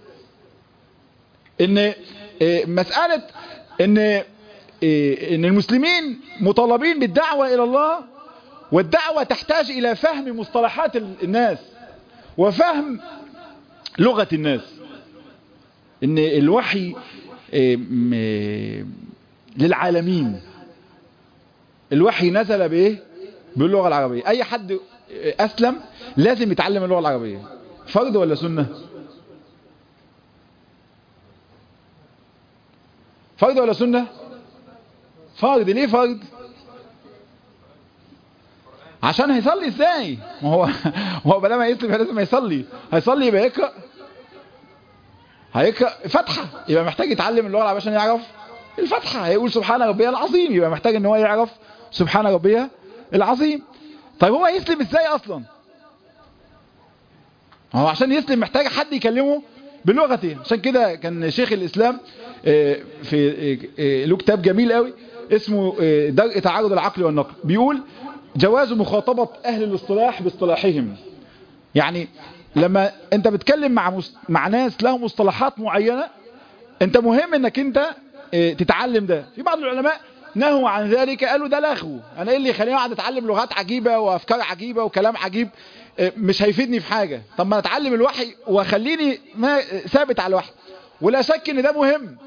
إن إيه مسألة إن ان المسلمين مطالبين بالدعوة الى الله والدعوة تحتاج الى فهم مصطلحات الناس وفهم لغة الناس ان الوحي للعالمين الوحي نزل بايه باللغة العربية اي حد اسلم لازم يتعلم اللغة العربية فرض ولا سنة فرض ولا سنة فرض ليه فرض عشان هيصلي ازاي ما هو هو بدل ما يسلم لازم يصلي هيصلي يبقى يقرأ هيقرأ فتحة يبقى محتاج يتعلم اللغة العربية عشان يعرف الفتحة هيقول سبحان ربي العظيم يبقى محتاج ان هو يعرف سبحان ربي العظيم طيب هو يسلم ازاي اصلا هو عشان يسلم محتاج حد يكلمه بلغته عشان كده كان شيخ الاسلام في له كتاب جميل قوي اسمه درء تعارض العقل والنقل بيقول جواز مخاطبة اهل الاصطلاح باصطلاحهم يعني لما انت بتكلم مع مس... مع ناس لهم مصطلحات معينة انت مهم انك انت تتعلم ده في بعض العلماء نهوا عن ذلك قالوا ده لغو انا ايه اللي يخليني اقعد اتعلم لغات عجيبة وافكار عجيبة وكلام عجيب مش هيفيدني في حاجة طب ما اتعلم الوحي واخليني ما ثابت على الوحي ولا شك ان ده مهم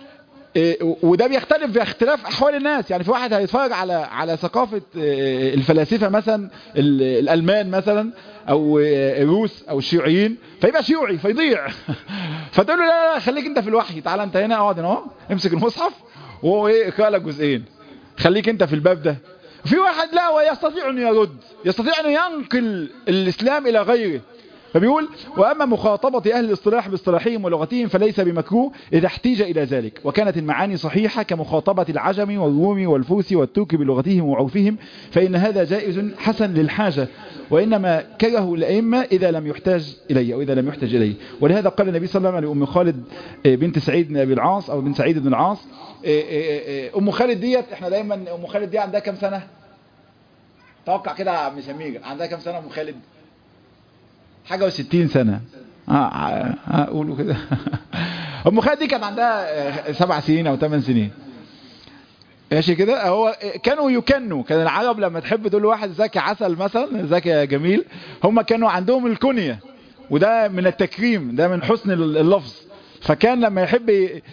وده بيختلف باختلاف احوال الناس يعني في واحد هيتفرج على على ثقافة الفلاسفة مثلا الالمان مثلا او الروس او الشيوعيين فيبقى شيوعي فيضيع فتقول له لا لا خليك انت في الوحي تعالى انت هنا اقعد هنا اهو امسك المصحف وهو ايه اقرا لك جزئين خليك انت في الباب ده في واحد لا ويستطيع انه يرد يستطيع انه ينقل الاسلام الى غيره فبيقول وأما مخاطبة أهل الاصطلاح باصطلاحهم ولغتهم فليس بمكروه إذا احتيج إلى ذلك وكانت المعاني صحيحة كمخاطبة العجم والروم والفوس والتوك بلغتهم وعرفهم فإن هذا جائز حسن للحاجة وإنما كره الأئمة إذا لم يحتاج إليه أو إذا لم يحتاج إليه ولهذا قال النبي صلى الله عليه وسلم لأم خالد بنت سعيد بن أبي العاص أو بنت سعيد بن العاص أم خالد ديت احنا دايما أم خالد دي عندها كم سنة توقع كده يا عم سمير عندها كم سنة أم خالد حاجة وستين سنة اه قولوا كده ام خالد دي كانت عندها سبع سنين او ثمان سنين ماشي كده هو كانوا يكنوا كان العرب لما تحب تقول لواحد ذكي عسل مثلا ذكي جميل هم كانوا عندهم الكنية وده من التكريم ده من حسن اللفظ فكان لما يحب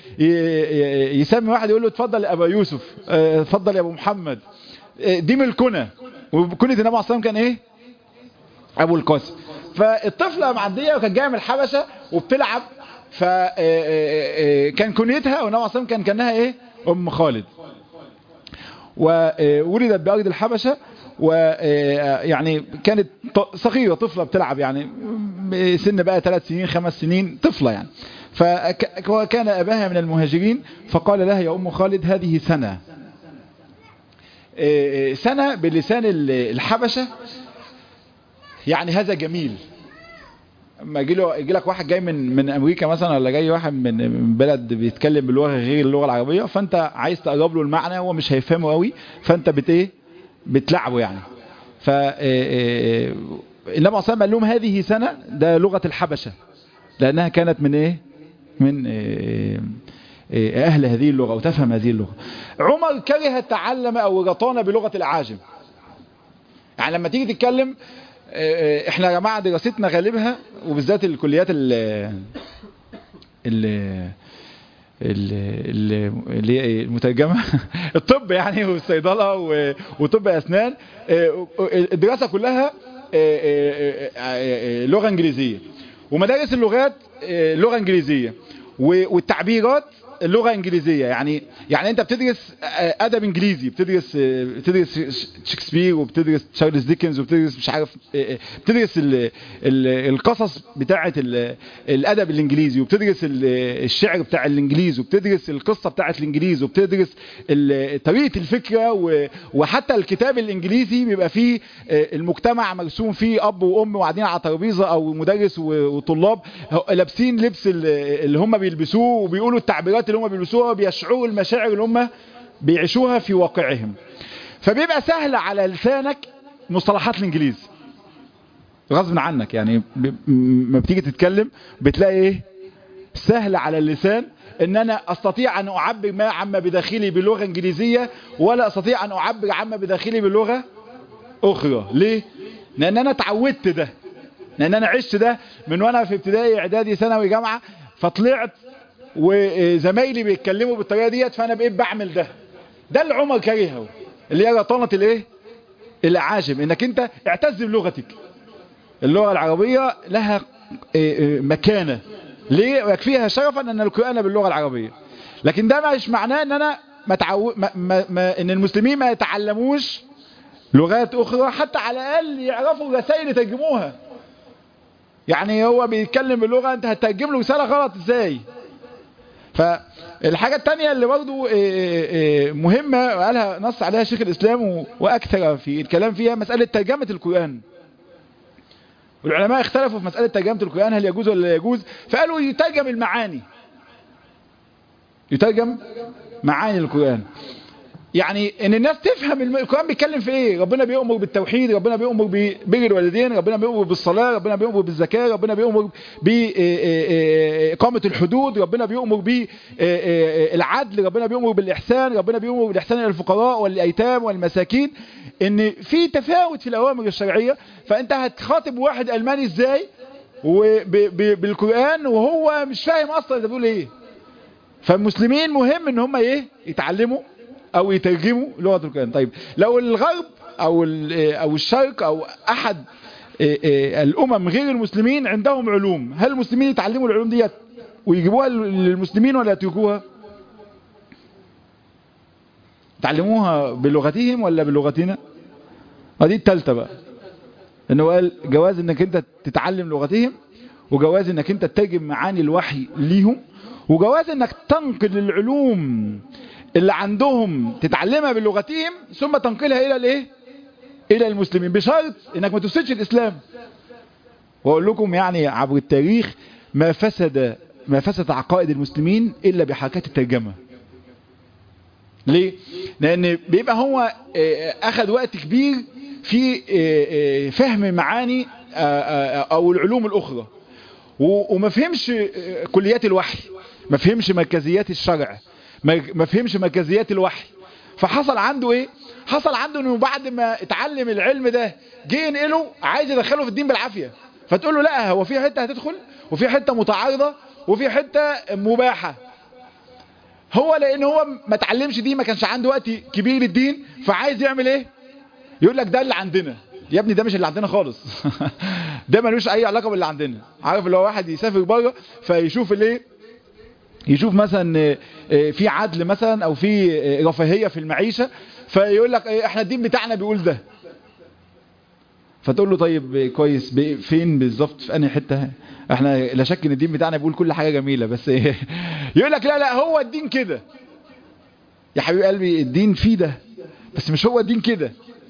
يسمي واحد يقول له اتفضل يا ابا يوسف اتفضل يا ابو محمد دي من الكنى وكنية النبي عليه الصلاه كان ايه ابو القاسم فالطفلة معدية وكانت جاية من الحبشة وبتلعب فكان كنيتها والنبي عليه كان كانها ايه ام خالد وولدت بأرض الحبشة ويعني كانت صغيرة طفلة بتلعب يعني سن بقى ثلاث سنين خمس سنين طفلة يعني فكان أباها من المهاجرين فقال لها يا أم خالد هذه سنة سنة بلسان الحبشة يعني هذا جميل اما يجي له يجي لك واحد جاي من من امريكا مثلا ولا جاي واحد من بلد بيتكلم باللغه غير اللغه العربيه فانت عايز تقرب له المعنى هو مش هيفهمه قوي فانت بت ايه بتلعبه يعني ف النبي صلى قال لهم هذه سنه ده لغه الحبشه لانها كانت من ايه من إيه اهل هذه اللغه وتفهم هذه اللغه عمر كره التعلم او رطانه بلغه الاعاجم يعني لما تيجي تتكلم احنا يا جماعه دراستنا غالبها وبالذات الكليات ال ال اللي هي المترجمه الطب يعني والصيدله وطب اسنان الدراسه كلها لغه انجليزيه ومدارس اللغات لغه انجليزيه والتعبيرات اللغة انجليزية يعني يعني انت بتدرس ادب انجليزي بتدرس بتدرس شكسبير وبتدرس تشارلز ديكنز وبتدرس مش عارف بتدرس ال ال القصص بتاعة الادب الانجليزي وبتدرس الشعر بتاع الانجليز وبتدرس القصة بتاعة الانجليز وبتدرس طريقة الفكرة وحتى الكتاب الانجليزي بيبقى فيه المجتمع مرسوم فيه اب وام وقاعدين على ترابيزه او مدرس وطلاب لابسين لبس اللي هم بيلبسوه وبيقولوا التعبيرات اللي هم بيلبسوها بيشعروا المشاعر اللي هم بيعيشوها في واقعهم فبيبقى سهل على لسانك مصطلحات الانجليز غصب عنك يعني ما بتيجي تتكلم بتلاقي ايه سهل على اللسان ان انا استطيع ان اعبر ما عما بداخلي بلغة انجليزية ولا استطيع ان اعبر عما بداخلي بلغة اخرى ليه لان انا اتعودت ده لان انا عشت ده من وانا في ابتدائي اعدادي ثانوي جامعة فطلعت وزمايلي بيتكلموا بالطريقة ديت فانا بقيت بعمل ده ده اللي عمر كرهه اللي هي رطانة الايه الاعاجم انك انت اعتز بلغتك اللغة العربية لها مكانة ليه ويكفيها شرفا ان القرآن باللغة العربية لكن ده مش معناه ان انا ما تعو... ما... ما... ما... ان المسلمين ما يتعلموش لغات اخرى حتى على الاقل يعرفوا الرسائل يترجموها يعني هو بيتكلم باللغة انت هتترجم له رسالة غلط ازاي فالحاجة التانية اللي برضو مهمة وقالها نص عليها شيخ الاسلام واكثر في الكلام فيها مسألة ترجمة القرآن والعلماء اختلفوا في مسألة ترجمة القرآن هل يجوز ولا لا يجوز فقالوا يترجم المعاني يترجم معاني القرآن يعني ان الناس تفهم القرآن بيتكلم في ايه ربنا بيأمر بالتوحيد ربنا بيأمر ببر الوالدين ربنا بيأمر بالصلاة ربنا بيأمر بالزكاة ربنا بيأمر بإقامة الحدود ربنا بيأمر بالعدل ربنا بيأمر بالإحسان ربنا بيأمر بالإحسان إلى الفقراء والأيتام والمساكين ان في تفاوت في الأوامر الشرعية فأنت هتخاطب واحد ألماني ازاي بالقرآن وهو مش فاهم أصلا ده بيقول ايه فالمسلمين مهم ان هم ايه يتعلموا او يترجموا لغة القرآن طيب لو الغرب او او الشرق او احد الامم غير المسلمين عندهم علوم هل المسلمين يتعلموا العلوم ديت ويجيبوها للمسلمين ولا يتركوها يتعلموها بلغتهم ولا بلغتنا ودي التالتة بقى انه قال جواز انك انت تتعلم لغتهم وجواز انك انت تترجم معاني الوحي ليهم وجواز انك تنقل العلوم اللي عندهم تتعلمها بلغتهم ثم تنقلها الى الايه الى المسلمين بشرط انك ما تفسدش الاسلام واقول لكم يعني عبر التاريخ ما فسد ما فسد عقائد المسلمين الا بحركات الترجمه ليه لان بيبقى هو اخذ وقت كبير في فهم معاني او العلوم الاخرى وما فهمش كليات الوحي ما فهمش مركزيات الشرع ما فهمش مركزيات الوحي فحصل عنده ايه حصل عنده انه بعد ما اتعلم العلم ده جه ينقله عايز يدخله في الدين بالعافيه فتقول له لا هو في حته هتدخل وفي حته متعارضه وفي حته مباحه هو لان هو ما اتعلمش دي ما كانش عنده وقت كبير للدين فعايز يعمل ايه يقول لك ده اللي عندنا يا ابني ده مش اللي عندنا خالص ده ملوش اي علاقه باللي عندنا عارف لو واحد يسافر بره فيشوف الايه يشوف مثلا في عدل مثلا او في رفاهيه في المعيشه فيقول لك احنا الدين بتاعنا بيقول ده فتقول له طيب كويس فين بالظبط في انهي حته احنا لا شك ان الدين بتاعنا بيقول كل حاجه جميله بس يقول لك لا لا هو الدين كده يا حبيب قلبي الدين فيه ده بس مش هو الدين كده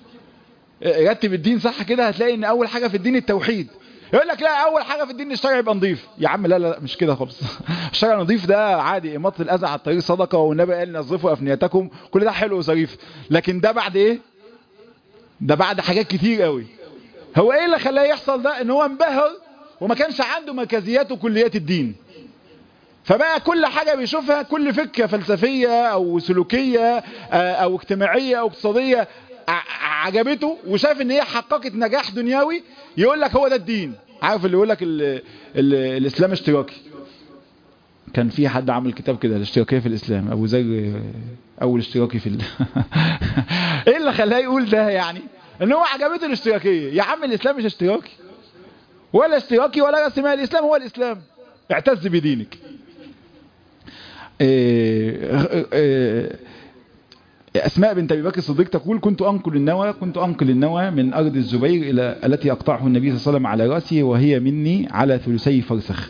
رتب الدين صح كده هتلاقي ان اول حاجه في الدين التوحيد يقول لك لا اول حاجه في الدين الشرع يبقى نظيف يا عم لا لا مش كده خالص الشرع نظيف ده عادي اماطه الاذى على الطريق صدقه والنبي قال نظفوا افنيتكم كل ده حلو وظريف لكن ده بعد ايه ده بعد حاجات كتير قوي هو ايه اللي خلاه يحصل ده ان هو انبهر وما كانش عنده مركزيات وكليات الدين فبقى كل حاجة بيشوفها كل فكرة فلسفية او سلوكية او اجتماعية او اقتصادية عجبته وشاف ان هي حققت نجاح دنيوي يقول لك هو ده الدين عارف اللي يقول لك الاسلام اشتراكي كان في حد عمل كتاب كده الاشتراكية في الاسلام ابو زر اول اشتراكي في ال... ايه اللي خلاه يقول ده يعني ان هو عجبته الاشتراكية يا عم الاسلام مش اشتراكي ولا اشتراكي ولا رسمي الاسلام هو الاسلام اعتز بدينك إيه إيه أسماء بنت أبي بكر الصديق تقول كنت أنقل النوى كنت أنقل النوى من أرض الزبير إلى التي أقطعه النبي صلى الله عليه وسلم على رأسه وهي مني على ثلثي فرسخ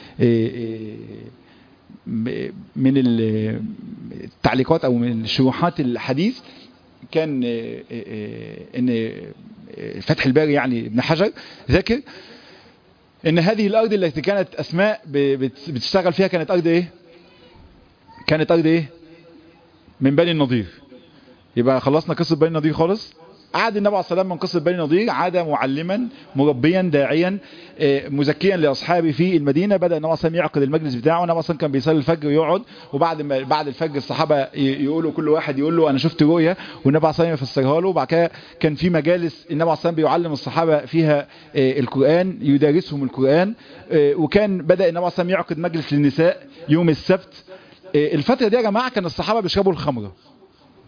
من التعليقات أو من شروحات الحديث كان ان فتح الباري يعني ابن حجر ذكر ان هذه الارض التي كانت اسماء بتشتغل فيها كانت ارض ايه كانت ارض ايه من بني النضير يبقى خلصنا قصة بني النضير خالص عاد النبي عليه الصلاة والسلام من قصة بني النضير عاد معلما مربيا داعيا مزكيا لأصحابه في المدينة بدأ النبي عليه الصلاة والسلام يعقد المجلس بتاعه النبي عليه كان بيصلي الفجر ويقعد وبعد ما بعد الفجر الصحابة يقولوا كل واحد يقول له أنا شفت رؤية والنبي عليه الصلاة والسلام يفسرها له وبعد كده كان في مجالس النبي عليه الصلاة والسلام بيعلم الصحابة فيها القرآن يدارسهم القرآن وكان بدأ النبي عليه الصلاة والسلام يعقد مجلس للنساء يوم السبت الفترة دي يا جماعة كان الصحابة بيشربوا الخمرة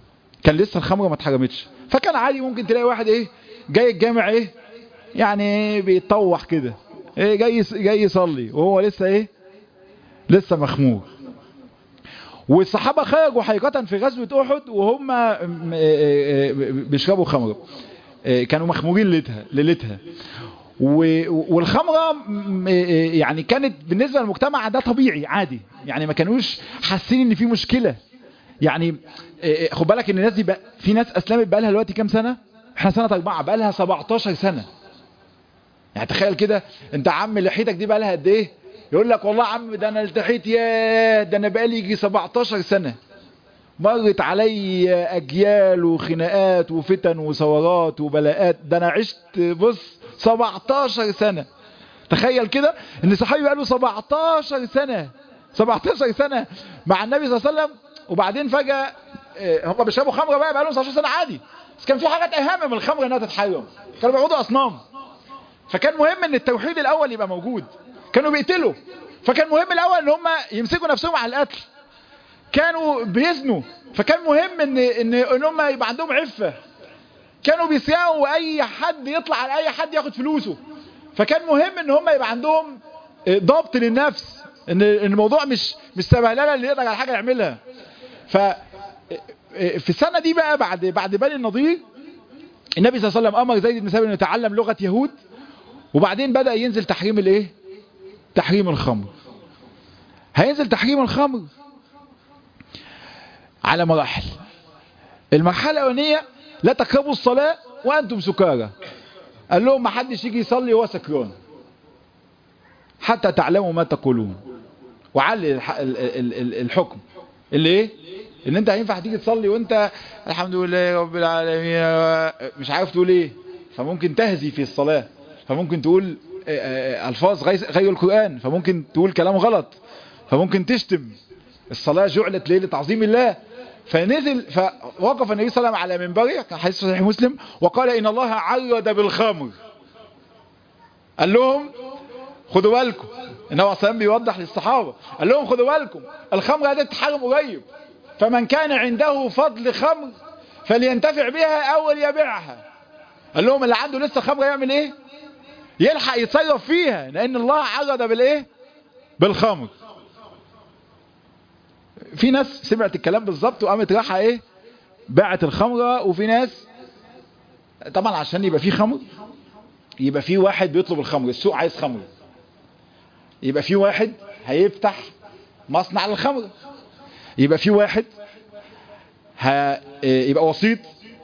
كان لسه الخمره ما اتحرمتش فكان عادي ممكن تلاقي واحد ايه جاي الجامع ايه يعني بيتطوح كده ايه جاي جاي يصلي وهو لسه ايه لسه مخمور والصحابة خرجوا حقيقة في غزوة أحد وهم بيشربوا خمرة كانوا مخمورين ليلتها ليلتها والخمرة يعني كانت بالنسبة للمجتمع ده طبيعي عادي يعني ما كانوش حاسين ان في مشكلة يعني خد بالك ان الناس دي بقى في ناس اسلمت بقى لها دلوقتي كام سنة احنا سنة اربعة بقى لها 17 سنة يعني تخيل كده انت عم لحيتك دي بقى لها قد ايه يقول لك والله عم ده انا التحيت يا ده انا بقالي يجي 17 سنة مرت علي اجيال وخناقات وفتن وثورات وبلاءات ده انا عشت بص 17 سنة تخيل كده ان صحابي بقاله 17 سنة 17 سنة مع النبي صلى الله عليه وسلم وبعدين فجأة هم بيشربوا خمرة بقى بقالهم 17 سنة عادي بس كان في حاجات اهم من الخمرة انها تتحرم كانوا بيعبدوا اصنام فكان مهم ان التوحيد الاول يبقى موجود كانوا بيقتلوا فكان مهم الاول ان هم يمسكوا نفسهم على القتل كانوا بيزنوا فكان مهم ان ان ان هم يبقى عندهم عفه كانوا بيسيئوا اي حد يطلع على اي حد ياخد فلوسه فكان مهم ان هم يبقى عندهم ضبط للنفس ان الموضوع مش مش سبهلله اللي يقدر على حاجه يعملها ف في السنه دي بقى بعد بعد بني النضير النبي صلى الله عليه وسلم امر زيد بن ثابت انه يتعلم لغه يهود وبعدين بدا ينزل تحريم الايه تحريم الخمر هينزل تحريم الخمر على مراحل المرحله الاولانيه لا تقربوا الصلاه وانتم سكارى قال لهم ما حدش يجي يصلي وهو سكران حتى تعلموا ما تقولون وعلي الحكم اللي ايه ان انت هينفع تيجي تصلي وانت الحمد لله رب العالمين مش عارف تقول ايه فممكن تهزي في الصلاة فممكن تقول الفاظ غير القرآن فممكن تقول كلام غلط فممكن تشتم الصلاة جعلت ليه لتعظيم الله فنزل فوقف النبي صلى الله عليه وسلم على منبره كان حديث صحيح مسلم وقال ان الله عرض بالخمر قال لهم خدوا بالكم النبي صلى الله عليه وسلم بيوضح للصحابة قال لهم خدوا بالكم الخمر هذه تتحرم قريب فمن كان عنده فضل خمر فلينتفع بها او ليبيعها قال لهم اللي عنده لسه خمر يعمل ايه يلحق يتصرف فيها لان الله عرض بالايه بالخمر في ناس سمعت الكلام بالظبط وقامت رايحه ايه باعت الخمره وفي ناس طبعا عشان يبقى في خمر يبقى في واحد بيطلب الخمر السوق عايز خمر يبقى في واحد هيفتح مصنع للخمر يبقى في واحد يبقى وسيط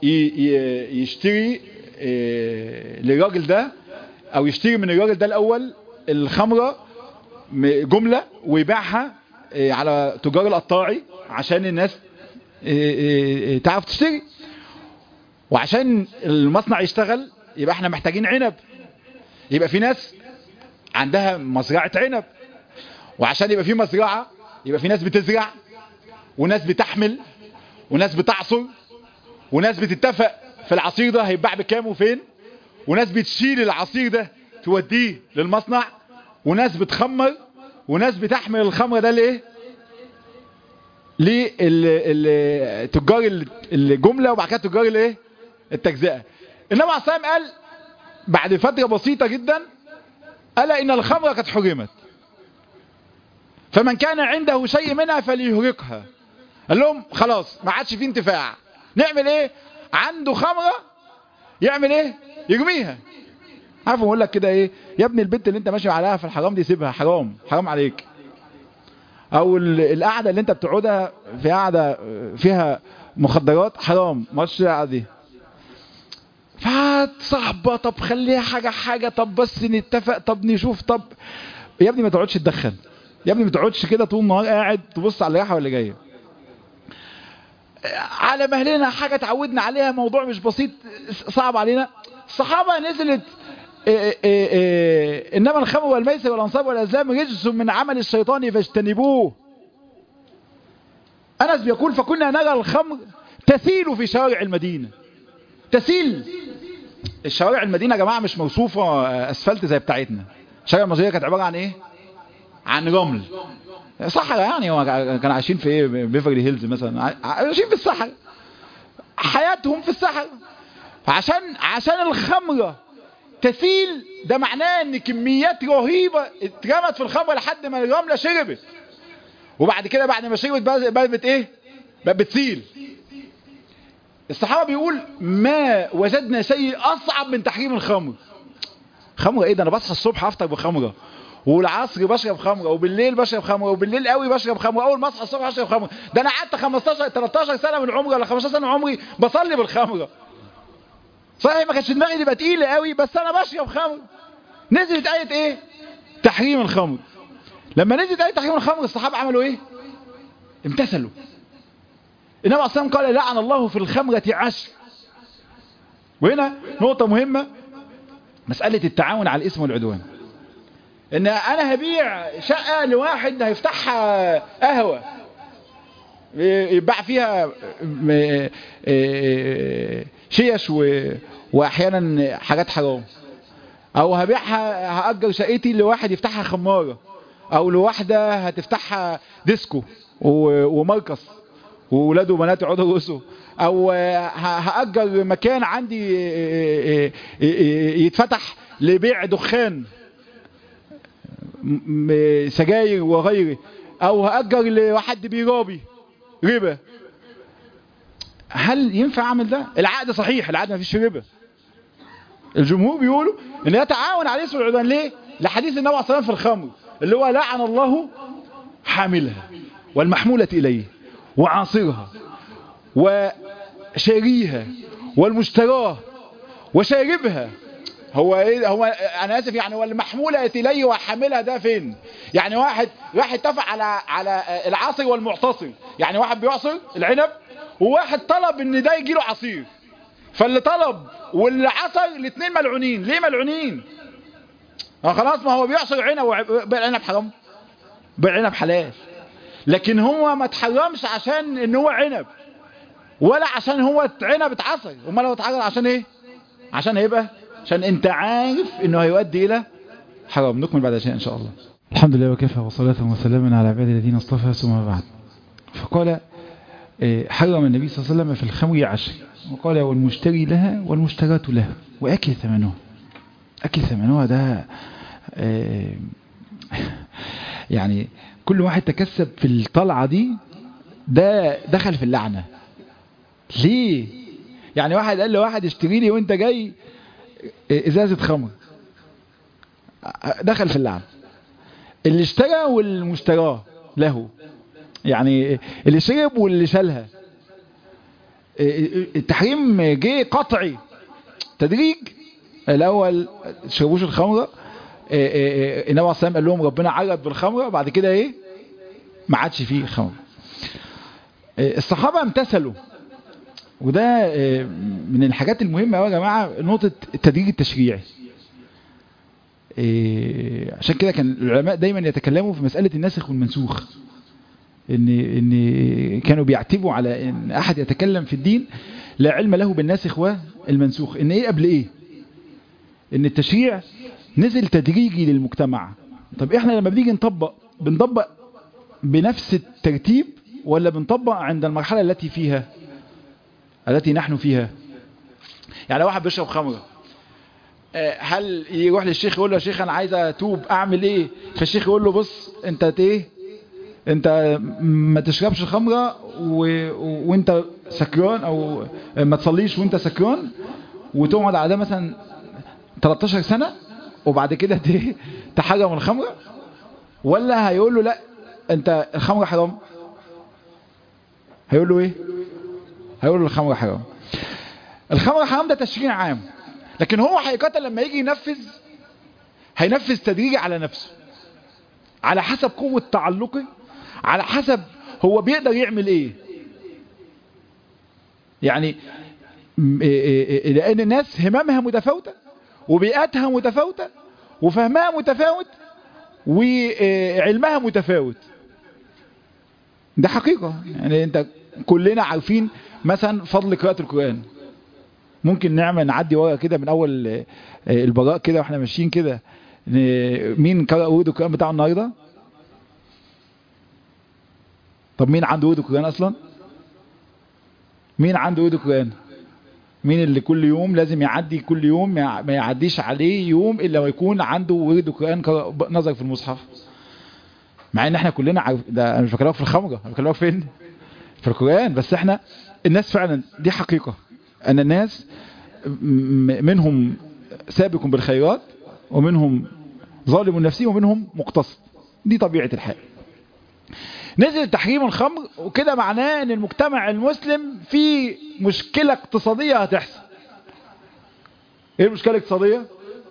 يشتري للراجل ده او يشتري من الراجل ده الاول الخمرة جملة ويبيعها على تجار القطاعي عشان الناس تعرف تشتري وعشان المصنع يشتغل يبقى احنا محتاجين عنب يبقى في ناس عندها مزرعة عنب وعشان يبقى في مزرعة يبقى في ناس بتزرع وناس بتحمل وناس بتعصر وناس بتتفق في العصير ده هيتباع بكام وفين وناس بتشيل العصير ده توديه للمصنع وناس بتخمر وناس بتحمل الخمر ده لايه لتجار الجملة وبعد كده تجار الايه التجزئة النبي عليه الصلاة قال بعد فترة بسيطة جدا ألا إن الخمر قد حرمت فمن كان عنده شيء منها فليهرقها قال لهم خلاص ما عادش فيه انتفاع نعمل ايه عنده خمرة يعمل ايه يرميها عارف اقول لك كده ايه يا ابني البنت اللي انت ماشي عليها في الحرام دي سيبها حرام حرام عليك او القعده اللي انت بتقعدها في قعده فيها مخدرات حرام ماتش القعده دي فصاحبه طب خليها حاجه حاجه طب بس نتفق طب نشوف طب يا ابني ما تقعدش تدخن يا ابني ما تقعدش كده طول النهار قاعد تبص على الريحه ولا جايه على مهلنا حاجة تعودنا عليها موضوع مش بسيط صعب علينا الصحابة نزلت إيه إيه إيه إنما الخمر والميسر والأنصاب والأزلام رجس من عمل الشيطان فاجتنبوه أنس بيقول فكنا نرى الخمر تسيل في شوارع المدينة تسيل الشوارع المدينة يا جماعة مش موصوفة أسفلت زي بتاعتنا الشوارع المصرية كانت عبارة عن إيه عن رمل صحراء يعني هو كانوا عايشين في ايه بيفرلي هيلز مثلا عايشين في الصحراء حياتهم في الصحراء عشان عشان الخمرة تسيل ده معناه ان كميات رهيبة اترمت في الخمرة لحد ما الرملة شربت وبعد كده بعد ما شربت بقت بت ايه بقت بتسيل الصحابة بيقول ما وجدنا شيء اصعب من تحريم الخمر خمرة ايه ده انا بصحى الصبح افطر بخمرة والعصر بشرب خمرة وبالليل بشرب خمرة وبالليل قوي بشرب خمرة اول ما اصحى الصبح اشرب خمرة ده انا قعدت 15 13 سنة من عمري ولا 15 سنة من عمري بصلي بالخمرة صحيح ما كانتش دماغي تبقى تقيلة قوي بس انا بشرب خمر نزلت آية ايه تحريم الخمر لما نزلت آية تحريم الخمر الصحابة عملوا ايه امتثلوا النبي عليه الصلاة قال لعن الله في الخمرة عشر وهنا نقطة مهمة مسألة التعاون على الاسم والعدوان ان انا هبيع شقة لواحد هيفتحها قهوة يباع فيها شيش واحيانا حاجات حرام او هبيعها هأجر شقتي لواحد يفتحها خمارة او لواحدة هتفتحها ديسكو ومركز وولاده وبنات يقعدوا يرقصوا او هأجر مكان عندي يتفتح لبيع دخان سجاير وغيره او هأجر لواحد بيرابي ربا هل ينفع اعمل ده العقد صحيح العقد ما فيش ربا الجمهور بيقولوا ان يتعاون عليه اسم العدوان ليه لحديث النبي عليه الصلاه في الخمر اللي هو لعن الله حاملها والمحمولة اليه وعاصرها وشاريها والمشتراه وشاربها هو ايه هو انا اسف يعني هو المحمولة اليه وحاملها ده فين يعني واحد راح اتفق على على العاصر والمعتصر يعني واحد بيعصر العنب وواحد طلب ان ده يجي له عصير فاللي طلب واللي عصر الاثنين ملعونين ليه ملعونين اه خلاص ما هو بيعصر عنب وبيع عنب حرام بيع عنب حلال لكن هو ما اتحرمش عشان ان هو عنب ولا عشان هو عنب اتعصر امال هو اتعصر عشان ايه عشان هيبقى عشان انت عارف انه هيؤدي الى حرام نكمل بعد شيء ان شاء الله الحمد لله وكفى وصلاة وسلاما على عباد الذين اصطفى ثم بعد فقال حرم النبي صلى الله عليه وسلم في الخمر عشر وقال والمشتري لها والمشترات لها وأكل ثمنها أكل ثمنها ده يعني كل واحد تكسب في الطلعة دي ده دخل في اللعنة ليه يعني واحد قال لواحد اشتري لي وانت جاي ازازة خمر دخل في اللعنة اللي اشترى والمشتراه له يعني اللي شرب واللي شالها التحريم جه قطعي تدريج الاول تشربوش الخمره النبي عليه الصلاه قال لهم ربنا عرض بالخمره بعد كده ايه ما عادش فيه خمر الصحابه امتثلوا وده من الحاجات المهمه يا جماعه نقطه التدريج التشريعي عشان كده كان العلماء دايما يتكلموا في مساله الناسخ والمنسوخ ان ان كانوا بيعتبوا على ان احد يتكلم في الدين لا علم له بالناسخ والمنسوخ ان ايه قبل ايه ان التشريع نزل تدريجي للمجتمع طب احنا لما بنيجي نطبق بنطبق بنفس الترتيب ولا بنطبق عند المرحلة التي فيها التي نحن فيها يعني واحد بيشرب خمرة هل يروح للشيخ يقول له يا شيخ انا عايز اتوب اعمل ايه فالشيخ يقول له بص انت ايه انت ما تشربش خمرة و... وانت سكران او ما تصليش وانت سكران وتقعد على ده مثلا 13 سنة وبعد كده تحرم الخمرة ولا هيقول له لا انت الخمرة حرام هيقول له ايه هيقول له الخمرة حرام الخمرة حرام ده تشريع عام لكن هو حقيقة لما يجي ينفذ هينفذ تدريجي على نفسه على حسب قوة تعلقه على حسب هو بيقدر يعمل ايه يعني لان الناس همامها متفاوتة وبيئاتها متفاوتة وفهمها متفاوت وعلمها متفاوت ده حقيقة يعني انت كلنا عارفين مثلا فضل قراءة القرآن ممكن نعمل نعدي ورا كده من اول البراء كده واحنا ماشيين كده مين قرأ ورود القرآن بتاعه النهارده طب مين عنده ورود القرآن اصلا مين عنده ورد قرآن مين اللي كل يوم لازم يعدي كل يوم ما يعديش عليه يوم الا ويكون عنده ورد قرآن نظر في المصحف مع ان احنا كلنا عارف ده انا مش بكلمك في الخمره انا بكلمك فين في القرآن بس احنا الناس فعلا دي حقيقة ان الناس منهم سابق بالخيرات ومنهم ظالم نفسه ومنهم مقتصد دي طبيعة الحال نزل تحريم الخمر وكده معناه ان المجتمع المسلم في مشكلة اقتصادية هتحصل ايه المشكلة الاقتصادية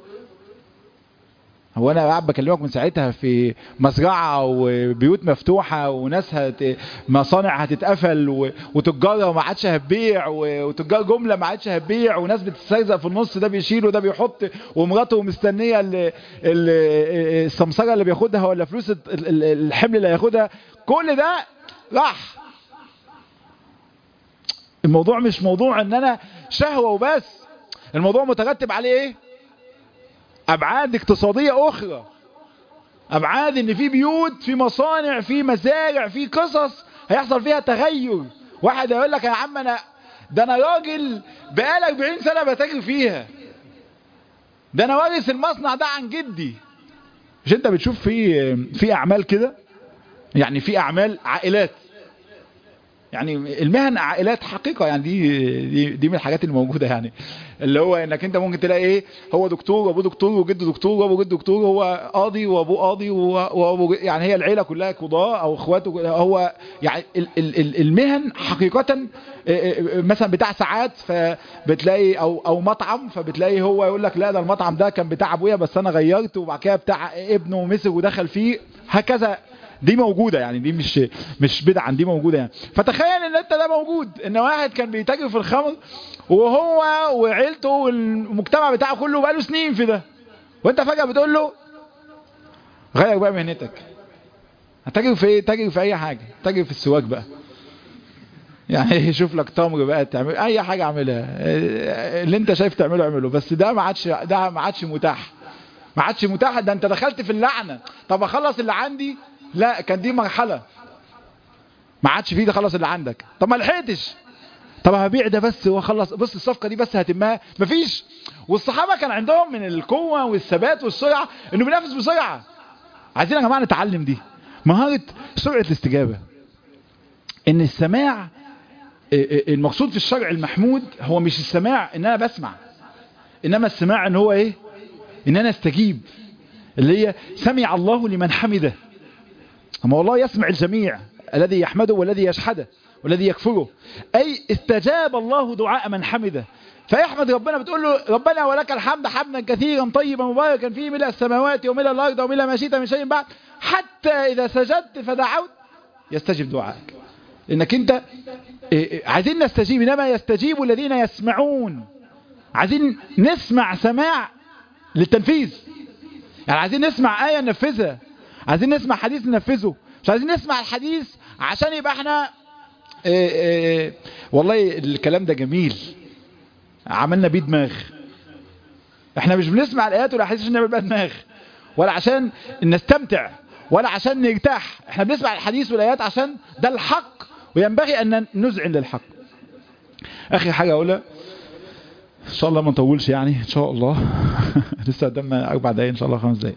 هو انا قاعد بكلمك من ساعتها في مزرعة وبيوت مفتوحة وناس هت... مصانع هتتقفل و... وتجارة ما عادش هتبيع و... وتجار جملة ما عادش هتبيع وناس بتسترزق في النص ده بيشيل وده بيحط ومراته مستنية ال... ال... السمسرة اللي بياخدها ولا فلوس الحمل اللي هياخدها كل ده راح الموضوع مش موضوع ان انا شهوة وبس الموضوع مترتب عليه ايه ابعاد اقتصادية اخرى ابعاد ان في بيوت في مصانع في مزارع في قصص هيحصل فيها تغير واحد يقول لك يا عم انا ده انا راجل بقالي 40 سنة بتاجر فيها ده انا وارث المصنع ده عن جدي مش انت بتشوف في في اعمال كده يعني في اعمال عائلات يعني المهن عائلات حقيقة يعني دي دي, دي من الحاجات اللي موجودة يعني اللي هو انك انت ممكن تلاقي ايه هو دكتور وابوه دكتور وجده دكتور وابو جده دكتور هو قاضي وابوه قاضي وابو يعني هي العيلة كلها قضاة او اخواته هو يعني ال ال المهن حقيقة مثلا بتاع ساعات فبتلاقي او او مطعم فبتلاقي هو يقول لك لا ده المطعم ده كان بتاع ابويا بس انا غيرت وبعد كده بتاع ابنه مسك ودخل فيه هكذا دي موجودة يعني دي مش مش بدعا دي موجودة يعني فتخيل ان انت ده موجود ان واحد كان بيتاجر في الخمر وهو وعيلته والمجتمع بتاعه كله بقاله سنين في ده وانت فجأة بتقول له غير بقى مهنتك هتاجر في ايه تاجر في اي حاجة تاجر في السواك بقى يعني شوف لك تمر بقى تعمل اي حاجة اعملها اللي انت شايف تعمله اعمله بس ده ما عادش ده ما عادش متاح ما عادش متاح ده انت دخلت في اللعنة طب اخلص اللي عندي لا كان دي مرحلة ما عادش فيه ده خلص اللي عندك طب ما لحقتش طب هبيع ده بس واخلص بص الصفقة دي بس هتمها مفيش والصحابة كان عندهم من القوة والثبات والسرعة انه بينافس بسرعة عايزين يا جماعة نتعلم دي مهارة سرعة الاستجابة ان السماع المقصود في الشرع المحمود هو مش السماع ان انا بسمع انما السماع ان هو ايه ان انا استجيب اللي هي سمع الله لمن حمده اما الله يسمع الجميع الذي يحمده والذي يشحده والذي يكفره اي استجاب الله دعاء من حمده فيحمد ربنا بتقول له ربنا ولك الحمد حمدا كثيرا طيبا مباركا فيه ملء السماوات وملء الارض وملء ما شئت من شيء بعد حتى اذا سجدت فدعوت يستجيب دعائك انك انت عايزين نستجيب انما يستجيب الذين يسمعون عايزين نسمع سماع للتنفيذ يعني عايزين نسمع آية ننفذها عايزين نسمع حديث ننفذه مش عايزين نسمع الحديث عشان يبقى احنا ايه ايه والله الكلام ده جميل عملنا بيه دماغ احنا مش بنسمع الايات ولا حديث عشان نعمل بقى دماغ ولا عشان نستمتع ولا عشان نرتاح احنا بنسمع الحديث والايات عشان ده الحق وينبغي ان نذعن للحق اخر حاجة اقولها ان شاء الله ما نطولش يعني ان شاء الله لسه قدامنا اربع دقايق ان شاء الله خمس دقايق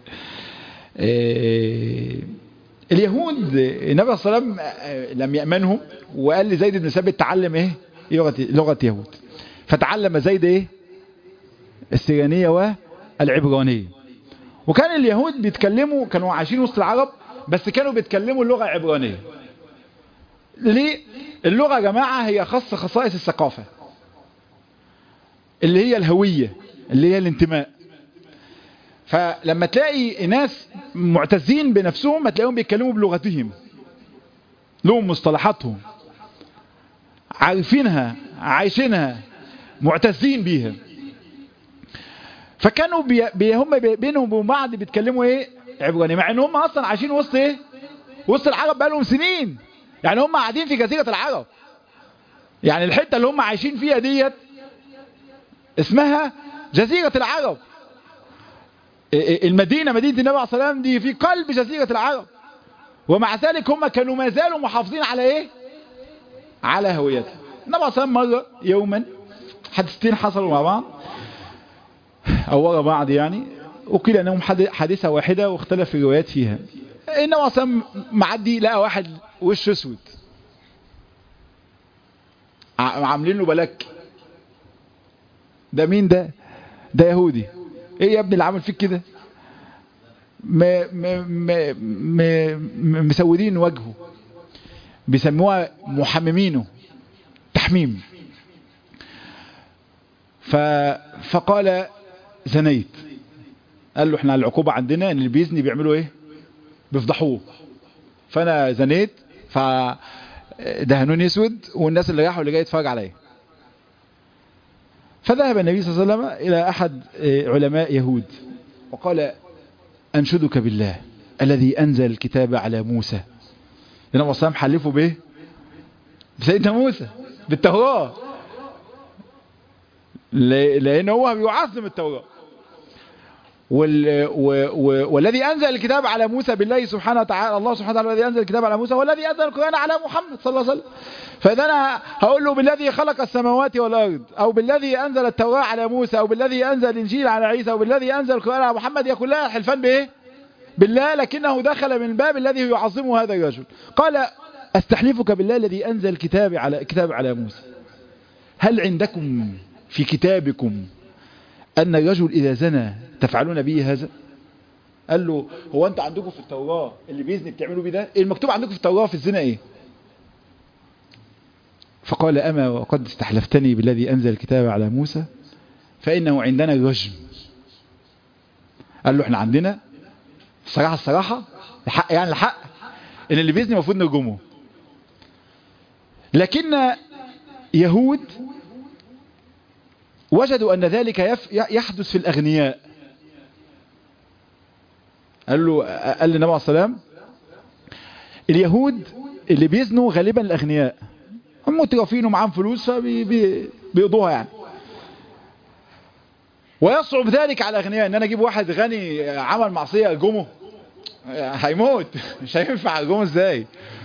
إيه اليهود النبي صلى الله عليه وسلم لم يأمنهم وقال لزيد بن ثابت تعلم ايه لغة, لغة يهود فتعلم زيد ايه السيرانية والعبرانية وكان اليهود بيتكلموا كانوا عايشين وسط العرب بس كانوا بيتكلموا اللغة العبرانية ليه اللغة يا جماعة هي خاصة خصائص الثقافة اللي هي الهوية اللي هي الانتماء فلما تلاقي ناس معتزين بنفسهم هتلاقيهم بيتكلموا بلغتهم لهم مصطلحاتهم عارفينها عايشينها معتزين بيها فكانوا بي بي هم بينهم وبين بعض بيتكلموا ايه عبراني مع ان هم اصلا عايشين وسط ايه وسط العرب بقالهم سنين يعني هم قاعدين في جزيرة العرب يعني الحتة اللي هم عايشين فيها ديت اسمها جزيرة العرب المدينة مدينة النبي عليه الصلاة والسلام دي في قلب جزيرة العرب ومع ذلك هم كانوا ما زالوا محافظين على ايه على هويتهم النبي صلى الله عليه وسلم مره يوما حادثتين حصلوا مع بعض او ورا بعض يعني وقيل انهم حادثه واحده واختلف الروايات فيها النبي صلى الله عليه وسلم معدي لقى واحد وشه اسود عاملين له بلاك ده مين ده ده يهودي ايه يا ابني اللي عمل فيك كده م م م م مسودين وجهه بيسموها محممينه تحميم ف فقال زنيت قال له احنا العقوبة عندنا ان اللي بيزني بيعملوا ايه بيفضحوه فانا زنيت فدهنوني اسود والناس اللي راحوا اللي جاي يتفرج عليا فذهب النبي صلى الله عليه وسلم الى احد علماء يهود وقال انشدك بالله الذي انزل الكتاب على موسى النبي صلى الله عليه وسلم حلفه بايه بسيدنا موسى بالتوراة لان هو بيعظم التوراة وال... و... و... والذي أنزل الكتاب على موسى بالله سبحانه وتعالى الله سبحانه وتعالى الذي أنزل الكتاب على موسى والذي أنزل القرآن على محمد صلى الله عليه وسلم فإذا أنا هقول له بالذي خلق السماوات والأرض أو بالذي أنزل التوراة على موسى أو بالذي أنزل الإنجيل على عيسى أو بالذي أنزل القرآن على محمد يكون لها حلفان بإيه بالله لكنه دخل من باب الذي يعظمه هذا الرجل قال استحلفك بالله الذي أنزل الكتاب على كتاب على موسى هل عندكم في كتابكم أن الرجل إذا زنى تفعلون به هذا قال له هو أنت عندكم في التوراة اللي بيزني بتعملوا بيه ده المكتوب عندكم في التوراة في الزنا إيه فقال أما وقد استحلفتني بالذي أنزل الكتاب على موسى فإنه عندنا الرجم قال له احنا عندنا الصراحة الصراحة الحق يعني الحق ان اللي بيزني المفروض نرجمه لكن يهود وجدوا أن ذلك يحدث في الأغنياء قال له قال للنبي عليه السلام اليهود اللي بيزنوا غالبا الأغنياء هم مترفين ومعاهم فلوس فبيقضوها يعني ويصعب ذلك على الأغنياء ان انا اجيب واحد غني عمل معصية ارجمه هيموت مش هينفع ارجمه ازاي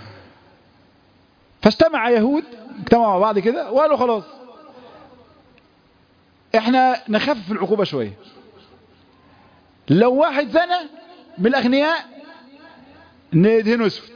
فاجتمع يهود اجتمعوا مع بعض كده وقالوا خلاص احنا نخفف العقوبة شوية لو واحد زنى من الاغنياء ندهنه اسود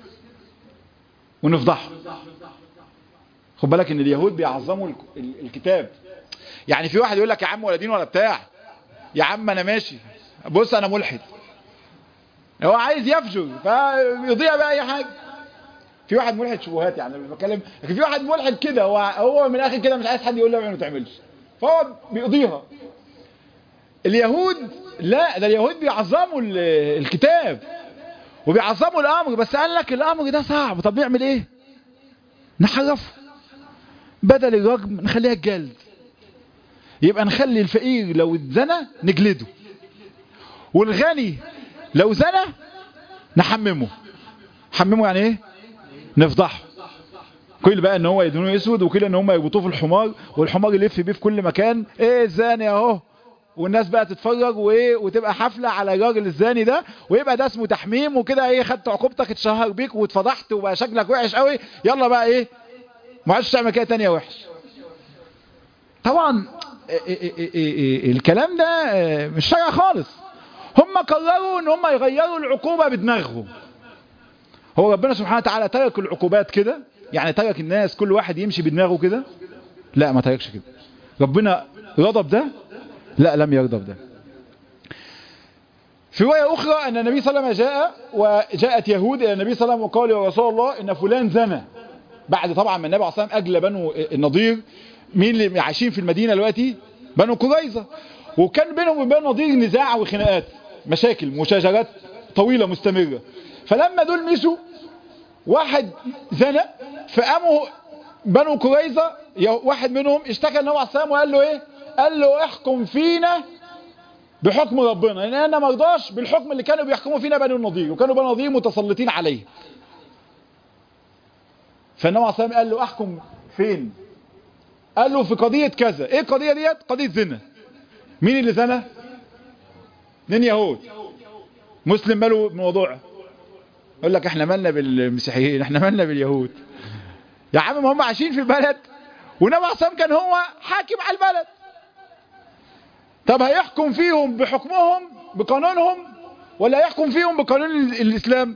ونفضحه خد بالك ان اليهود بيعظموا الكتاب يعني في واحد يقول لك يا عم ولا دين ولا بتاع يا عم انا ماشي بص انا ملحد هو عايز يفجر فيضيع بقى اي حاجه في واحد ملحد شبهات يعني مش بتكلم لكن في واحد ملحد كده هو هو من الاخر كده مش عايز حد يقول له ما تعملش فهو بيقضيها اليهود لا ده اليهود بيعظموا الكتاب وبيعظموا الامر بس قال لك الامر ده صعب طب نعمل ايه نحرفه بدل الرجم نخليها الجلد يبقى نخلي الفقير لو اتزنى نجلده والغني لو زنى نحممه حممه يعني ايه نفضحه كل بقى ان هو يدهنوه اسود وكل ان هم يربطوه في الحمار والحمار يلف بيه في كل مكان ايه الزاني اهو والناس بقى تتفرج وايه وتبقى حفلة على الراجل الزاني ده ويبقى ده اسمه تحميم وكده ايه خدت عقوبتك اتشهر بيك واتفضحت وبقى شكلك وحش قوي يلا بقى ايه ما عادش تعمل كده تانية وحش طبعا إيه إيه إيه إيه الكلام ده مش شرع خالص هم قرروا ان هم يغيروا العقوبة بدماغهم هو ربنا سبحانه وتعالى ترك العقوبات كده يعني ترك الناس كل واحد يمشي بدماغه كده لا ما تركش كده ربنا رضى بده لا لم يرضى بده في رواية أخرى أن النبي صلى الله عليه وسلم جاء وجاءت يهود إلى النبي صلى الله عليه وسلم وقال يا رسول الله إن فلان زنى بعد طبعا ما النبي عليه الصلاة والسلام أجلى بنو النضير مين اللي عايشين في المدينة دلوقتي بنو قريظة وكان بينهم وبين النضير نزاع وخناقات مشاكل مشاجرات طويلة مستمرة فلما دول مشوا واحد زنى فقاموا بنو قريظة واحد منهم اشتكى النبي عليه الصلاة والسلام وقال له ايه قال له احكم فينا بحكم ربنا لان انا ما رضاش بالحكم اللي كانوا بيحكموا فينا بنو النضير وكانوا بنو النضير متسلطين عليه فالنبي عليه الصلاة والسلام قال له احكم فين قال له في قضية كذا ايه القضية ديت قضية زنا مين اللي زنى اتنين يهود مسلم ماله بموضوع يقول لك احنا مالنا بالمسيحيين احنا مالنا باليهود يا عم ما هم عايشين في بلد والنبي عليه الصلاة كان هو حاكم على البلد طب هيحكم فيهم بحكمهم بقانونهم ولا هيحكم فيهم بقانون الإسلام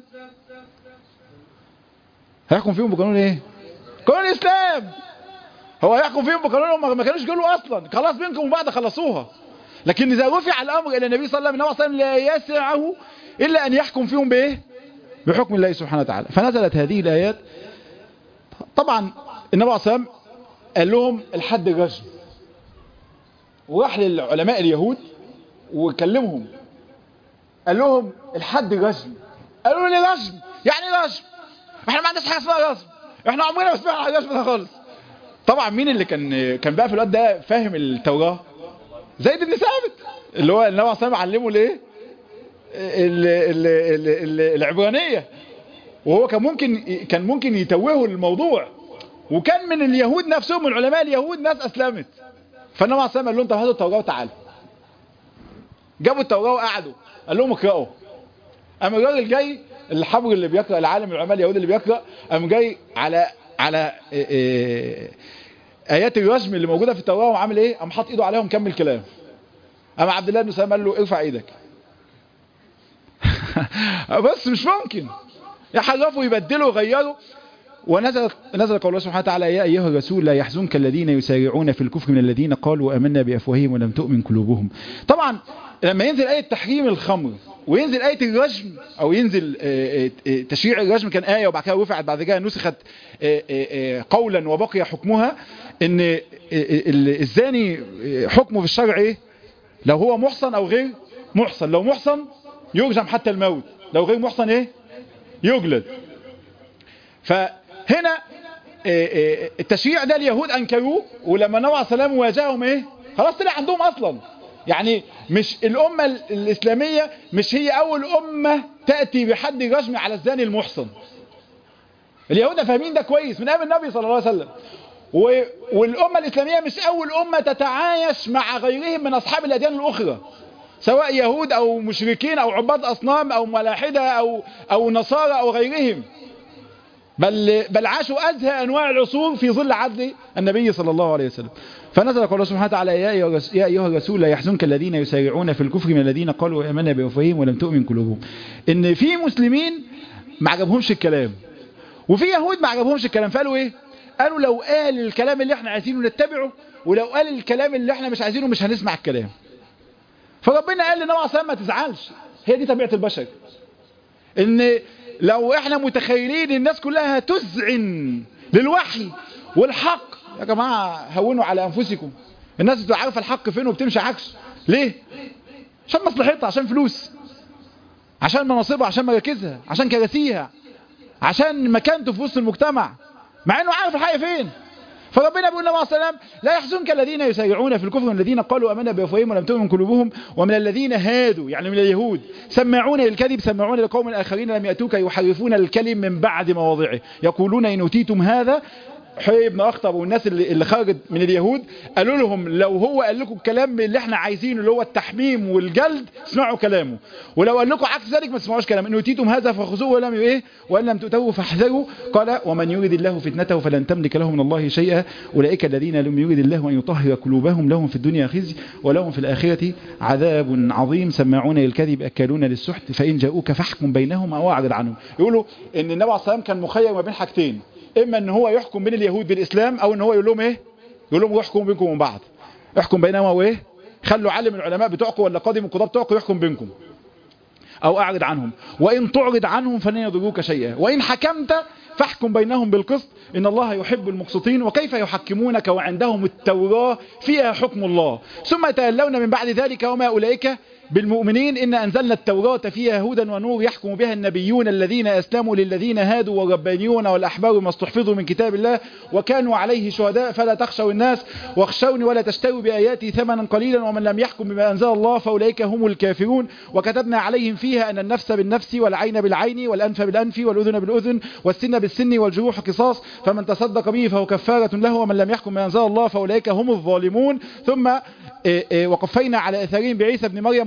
هيحكم فيهم بقانون ايه قانون الإسلام هو هيحكم فيهم بقانونهم ما كانوش قالوا أصلا خلاص بينكم وبعد خلصوها لكن إذا رفع الأمر إلى النبي صلى الله عليه وسلم لا يسعه إلا أن يحكم فيهم بإيه بحكم الله سبحانه وتعالى فنزلت هذه الآيات طبعا النبي عليه الصلاة قال لهم الحد الرجم وراح للعلماء اليهود وكلمهم قال لهم الحد رجم قالوا لي رجم يعني رجم احنا ما عندناش حاجه اسمها رجم احنا عمرنا ما سمعنا عن الرجم ده خالص طبعا مين اللي كان كان بقى في الوقت ده فاهم التوراه زيد بن ثابت اللي هو النبي عليه الصلاه علمه الايه العبرانيه وهو كان ممكن كان ممكن يتوهوا الموضوع وكان من اليهود نفسهم من علماء اليهود ناس اسلمت فالنبي عليه الصلاه قال لهم طب هاتوا التوراه وتعالوا جابوا التوراه وقعدوا قال لهم اقرأوا قام الراجل جاي الحبر اللي بيقرأ العالم العلماء اليهود اللي بيقرأ قام جاي على على إيه إيه ايات الرجم اللي موجوده في التوراه وعامل ايه قام حاطط ايده عليهم كمل كلام قام عبد الله بن سلام قال له ارفع ايدك بس مش ممكن يحرفوا يبدلوا يغيروا ونزل نزل قول الله سبحانه وتعالى يا ايها الرسول لا يحزنك الذين يسارعون في الكفر من الذين قالوا امنا بافواههم ولم تؤمن قلوبهم طبعا لما ينزل ايه تحريم الخمر وينزل آية الرجم أو ينزل تشريع الرجم كان آية وبعد كده رفعت بعد كده نسخت قولا وبقي حكمها إن الزاني حكمه في الشرع إيه لو هو محصن أو غير محصن لو محصن يرجم حتى الموت لو غير محصن إيه يجلد فهنا التشريع ده اليهود أنكروه ولما نوع سلام واجههم إيه خلاص طلع عندهم أصلا يعني مش الأمة الإسلامية مش هي أول أمة تأتي بحد رجم على الزاني المحصن اليهود فاهمين ده كويس من قبل النبي صلى الله عليه وسلم والأمة الإسلامية مش أول أمة تتعايش مع غيرهم من أصحاب الأديان الأخرى سواء يهود أو مشركين أو عباد أصنام أو ملاحدة أو, أو نصارى أو غيرهم بل, بل عاشوا أزهى أنواع العصور في ظل عدل النبي صلى الله عليه وسلم فنزل قول سبحانه وتعالى يا أيها الرسول لا يحزنك الذين يسارعون في الكفر من الذين قالوا آمنا بأفواههم ولم تؤمن قلوبهم إن في مسلمين ما عجبهمش الكلام وفي يهود ما عجبهمش الكلام فقالوا إيه قالوا لو قال الكلام اللي احنا عايزينه نتبعه ولو قال الكلام اللي احنا مش عايزينه مش هنسمع الكلام فربنا قال لنا عصام ما تزعلش هي دي طبيعة البشر ان لو احنا متخيلين الناس كلها تذعن للوحي والحق يا جماعة هونوا على انفسكم الناس بتبقى عارفه الحق فين وبتمشي عكسه ليه عشان مصلحتها عشان فلوس عشان مناصبها عشان مراكزها عشان كراسيها عشان مكانته في وسط المجتمع مع انه عارف الحق فين فربنا بيقول لنا السلام لا يحزنك الذين يسارعون في الكفر والذين قالوا امنا بافواههم ولم تؤمن قلوبهم ومن الذين هادوا يعني من اليهود سماعون للكذب سماعون لقوم اخرين لم ياتوك يحرفون الكلم من بعد مواضعه يقولون ان اوتيتم هذا حي بن اخطب والناس اللي, اللي خرجت من اليهود قالوا لهم لو هو قال لكم الكلام اللي احنا عايزينه اللي هو التحميم والجلد اسمعوا كلامه ولو قال لكم عكس ذلك ما تسمعوش كلامه ان اوتيتم هذا فخذوه ولم ايه وان لم تؤتوه فاحذروا قال ومن يريد الله فتنته فلن تملك له من الله شيئا اولئك الذين لم يريد الله ان يطهر قلوبهم لهم في الدنيا خزي ولهم في الاخره عذاب عظيم سماعون للكذب اكلون للسحت فان جاءوك فاحكم بينهم او اعرض عنهم يقولوا ان النبي عليه الصلاه والسلام كان مخير ما بين حاجتين اما ان هو يحكم بين اليهود بالاسلام او ان هو يقول لهم ايه يقول لهم يحكم بينكم وبين بعض احكم بينهما وايه خلوا عالم العلماء بتوعكم ولا قاضي من القضاه بتوعكم يحكم بينكم او اعرض عنهم وان تعرض عنهم فلن يضروك شيئا وان حكمت فاحكم بينهم بالقسط ان الله يحب المقسطين وكيف يحكمونك وعندهم التوراة فيها حكم الله ثم يتولون من بعد ذلك وما اولئك بالمؤمنين إن أنزلنا التوراة فيها هدى ونور يحكم بها النبيون الذين أسلموا للذين هادوا والربانيون والأحبار ما استحفظوا من كتاب الله وكانوا عليه شهداء فلا تخشوا الناس واخشوني ولا تشتروا بآياتي ثمنا قليلا ومن لم يحكم بما أنزل الله فأولئك هم الكافرون وكتبنا عليهم فيها أن النفس بالنفس والعين بالعين والأنف بالأنف والأذن بالأذن والسن بالسن والجروح قصاص فمن تصدق به فهو كفارة له ومن لم يحكم بما أنزل الله فأولئك هم الظالمون ثم وقفينا على أثرهم بعيسى بن مريم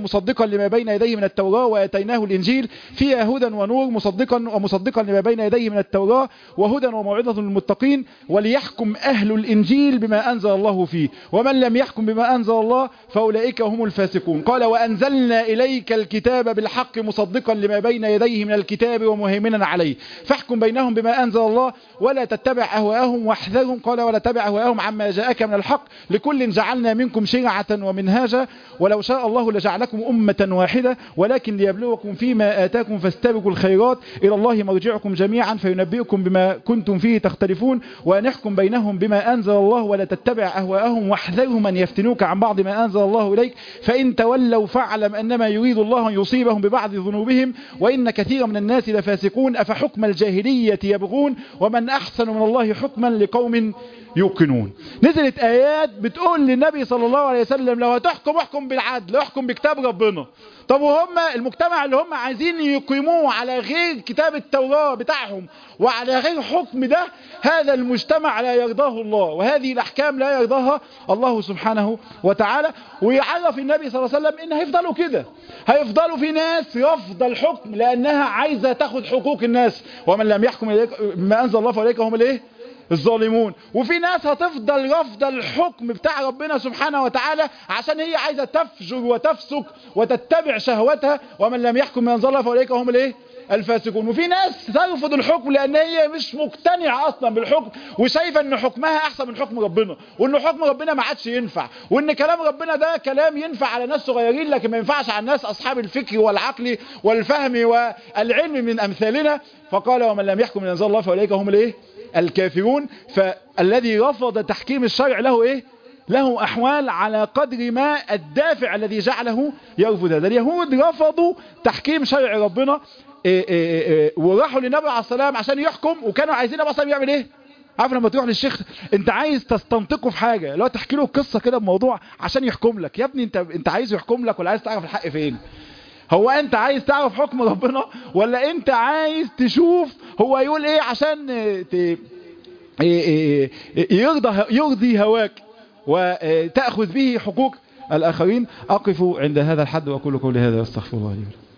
مصدقا لما بين يديه من التوراة وآتيناه الإنجيل فيها هدى ونور مصدقا ومصدقا لما بين يديه من التوراة وهدى وموعظة للمتقين وليحكم أهل الإنجيل بما أنزل الله فيه ومن لم يحكم بما أنزل الله فأولئك هم الفاسقون قال وأنزلنا إليك الكتاب بالحق مصدقا لما بين يديه من الكتاب ومهيمنا عليه فاحكم بينهم بما أنزل الله ولا تتبع أهواءهم واحذرهم قال ولا تتبع أهواءهم عما جاءك من الحق لكل جعلنا منكم شرعة ومنهاجا ولو شاء الله لجعلكم أمة واحدة ولكن ليبلوكم فيما آتاكم فاستبقوا الخيرات إلى الله مرجعكم جميعا فينبئكم بما كنتم فيه تختلفون وأن يحكم بينهم بما أنزل الله ولا تتبع أهواءهم واحذرهم أن يفتنوك عن بعض ما أنزل الله إليك فإن تولوا فاعلم أنما يريد الله أن يصيبهم ببعض ذنوبهم وإن كثيرا من الناس لفاسقون أفحكم الجاهلية يبغون ومن أحسن من الله حكما لقوم يوقنون نزلت آيات بتقول للنبي صلى الله عليه وسلم لو هتحكم احكم بالعدل احكم بكتاب ربنا طب وهم المجتمع اللي هم عايزين يقيموه على غير كتاب التوراة بتاعهم وعلى غير حكم ده هذا المجتمع لا يرضاه الله وهذه الأحكام لا يرضاها الله سبحانه وتعالى ويعرف النبي صلى الله عليه وسلم إن هيفضلوا كده هيفضلوا في ناس رفض الحكم لأنها عايزة تاخد حقوق الناس ومن لم يحكم ما أنزل الله فأولئك هم الايه الظالمون وفي ناس هتفضل رفض الحكم بتاع ربنا سبحانه وتعالى عشان هي عايزة تفجر وتفسق وتتبع شهوتها ومن لم يحكم ما انزل الله فاولئك هم الايه الفاسقون وفي ناس ترفض الحكم لان هي مش مقتنعه اصلا بالحكم وشايفه ان حكمها احسن من حكم ربنا وان حكم ربنا ما عادش ينفع وان كلام ربنا ده كلام ينفع على ناس صغيرين لكن ما ينفعش على الناس اصحاب الفكر والعقل والفهم والعلم من امثالنا فقال ومن لم يحكم من انزل الله فاولئك هم الايه الكافرون فالذي رفض تحكيم الشرع له ايه له احوال على قدر ما الدافع الذي جعله يرفض هذا اليهود رفضوا تحكيم شرع ربنا إيه إيه إيه وراحوا للنبي عليه السلام عشان يحكم وكانوا عايزين النبي عليه يعمل ايه عارف لما تروح للشيخ انت عايز تستنطقه في حاجه لو تحكي له قصه كده بموضوع عشان يحكم لك يا ابني انت انت عايزه يحكم لك ولا عايز تعرف الحق فين هو انت عايز تعرف حكم ربنا ولا انت عايز تشوف هو يقول ايه عشان ت... يرضى يرضي هواك وتأخذ به حقوق الآخرين أقف عند هذا الحد وأقول قولي هذا واستغفر الله لي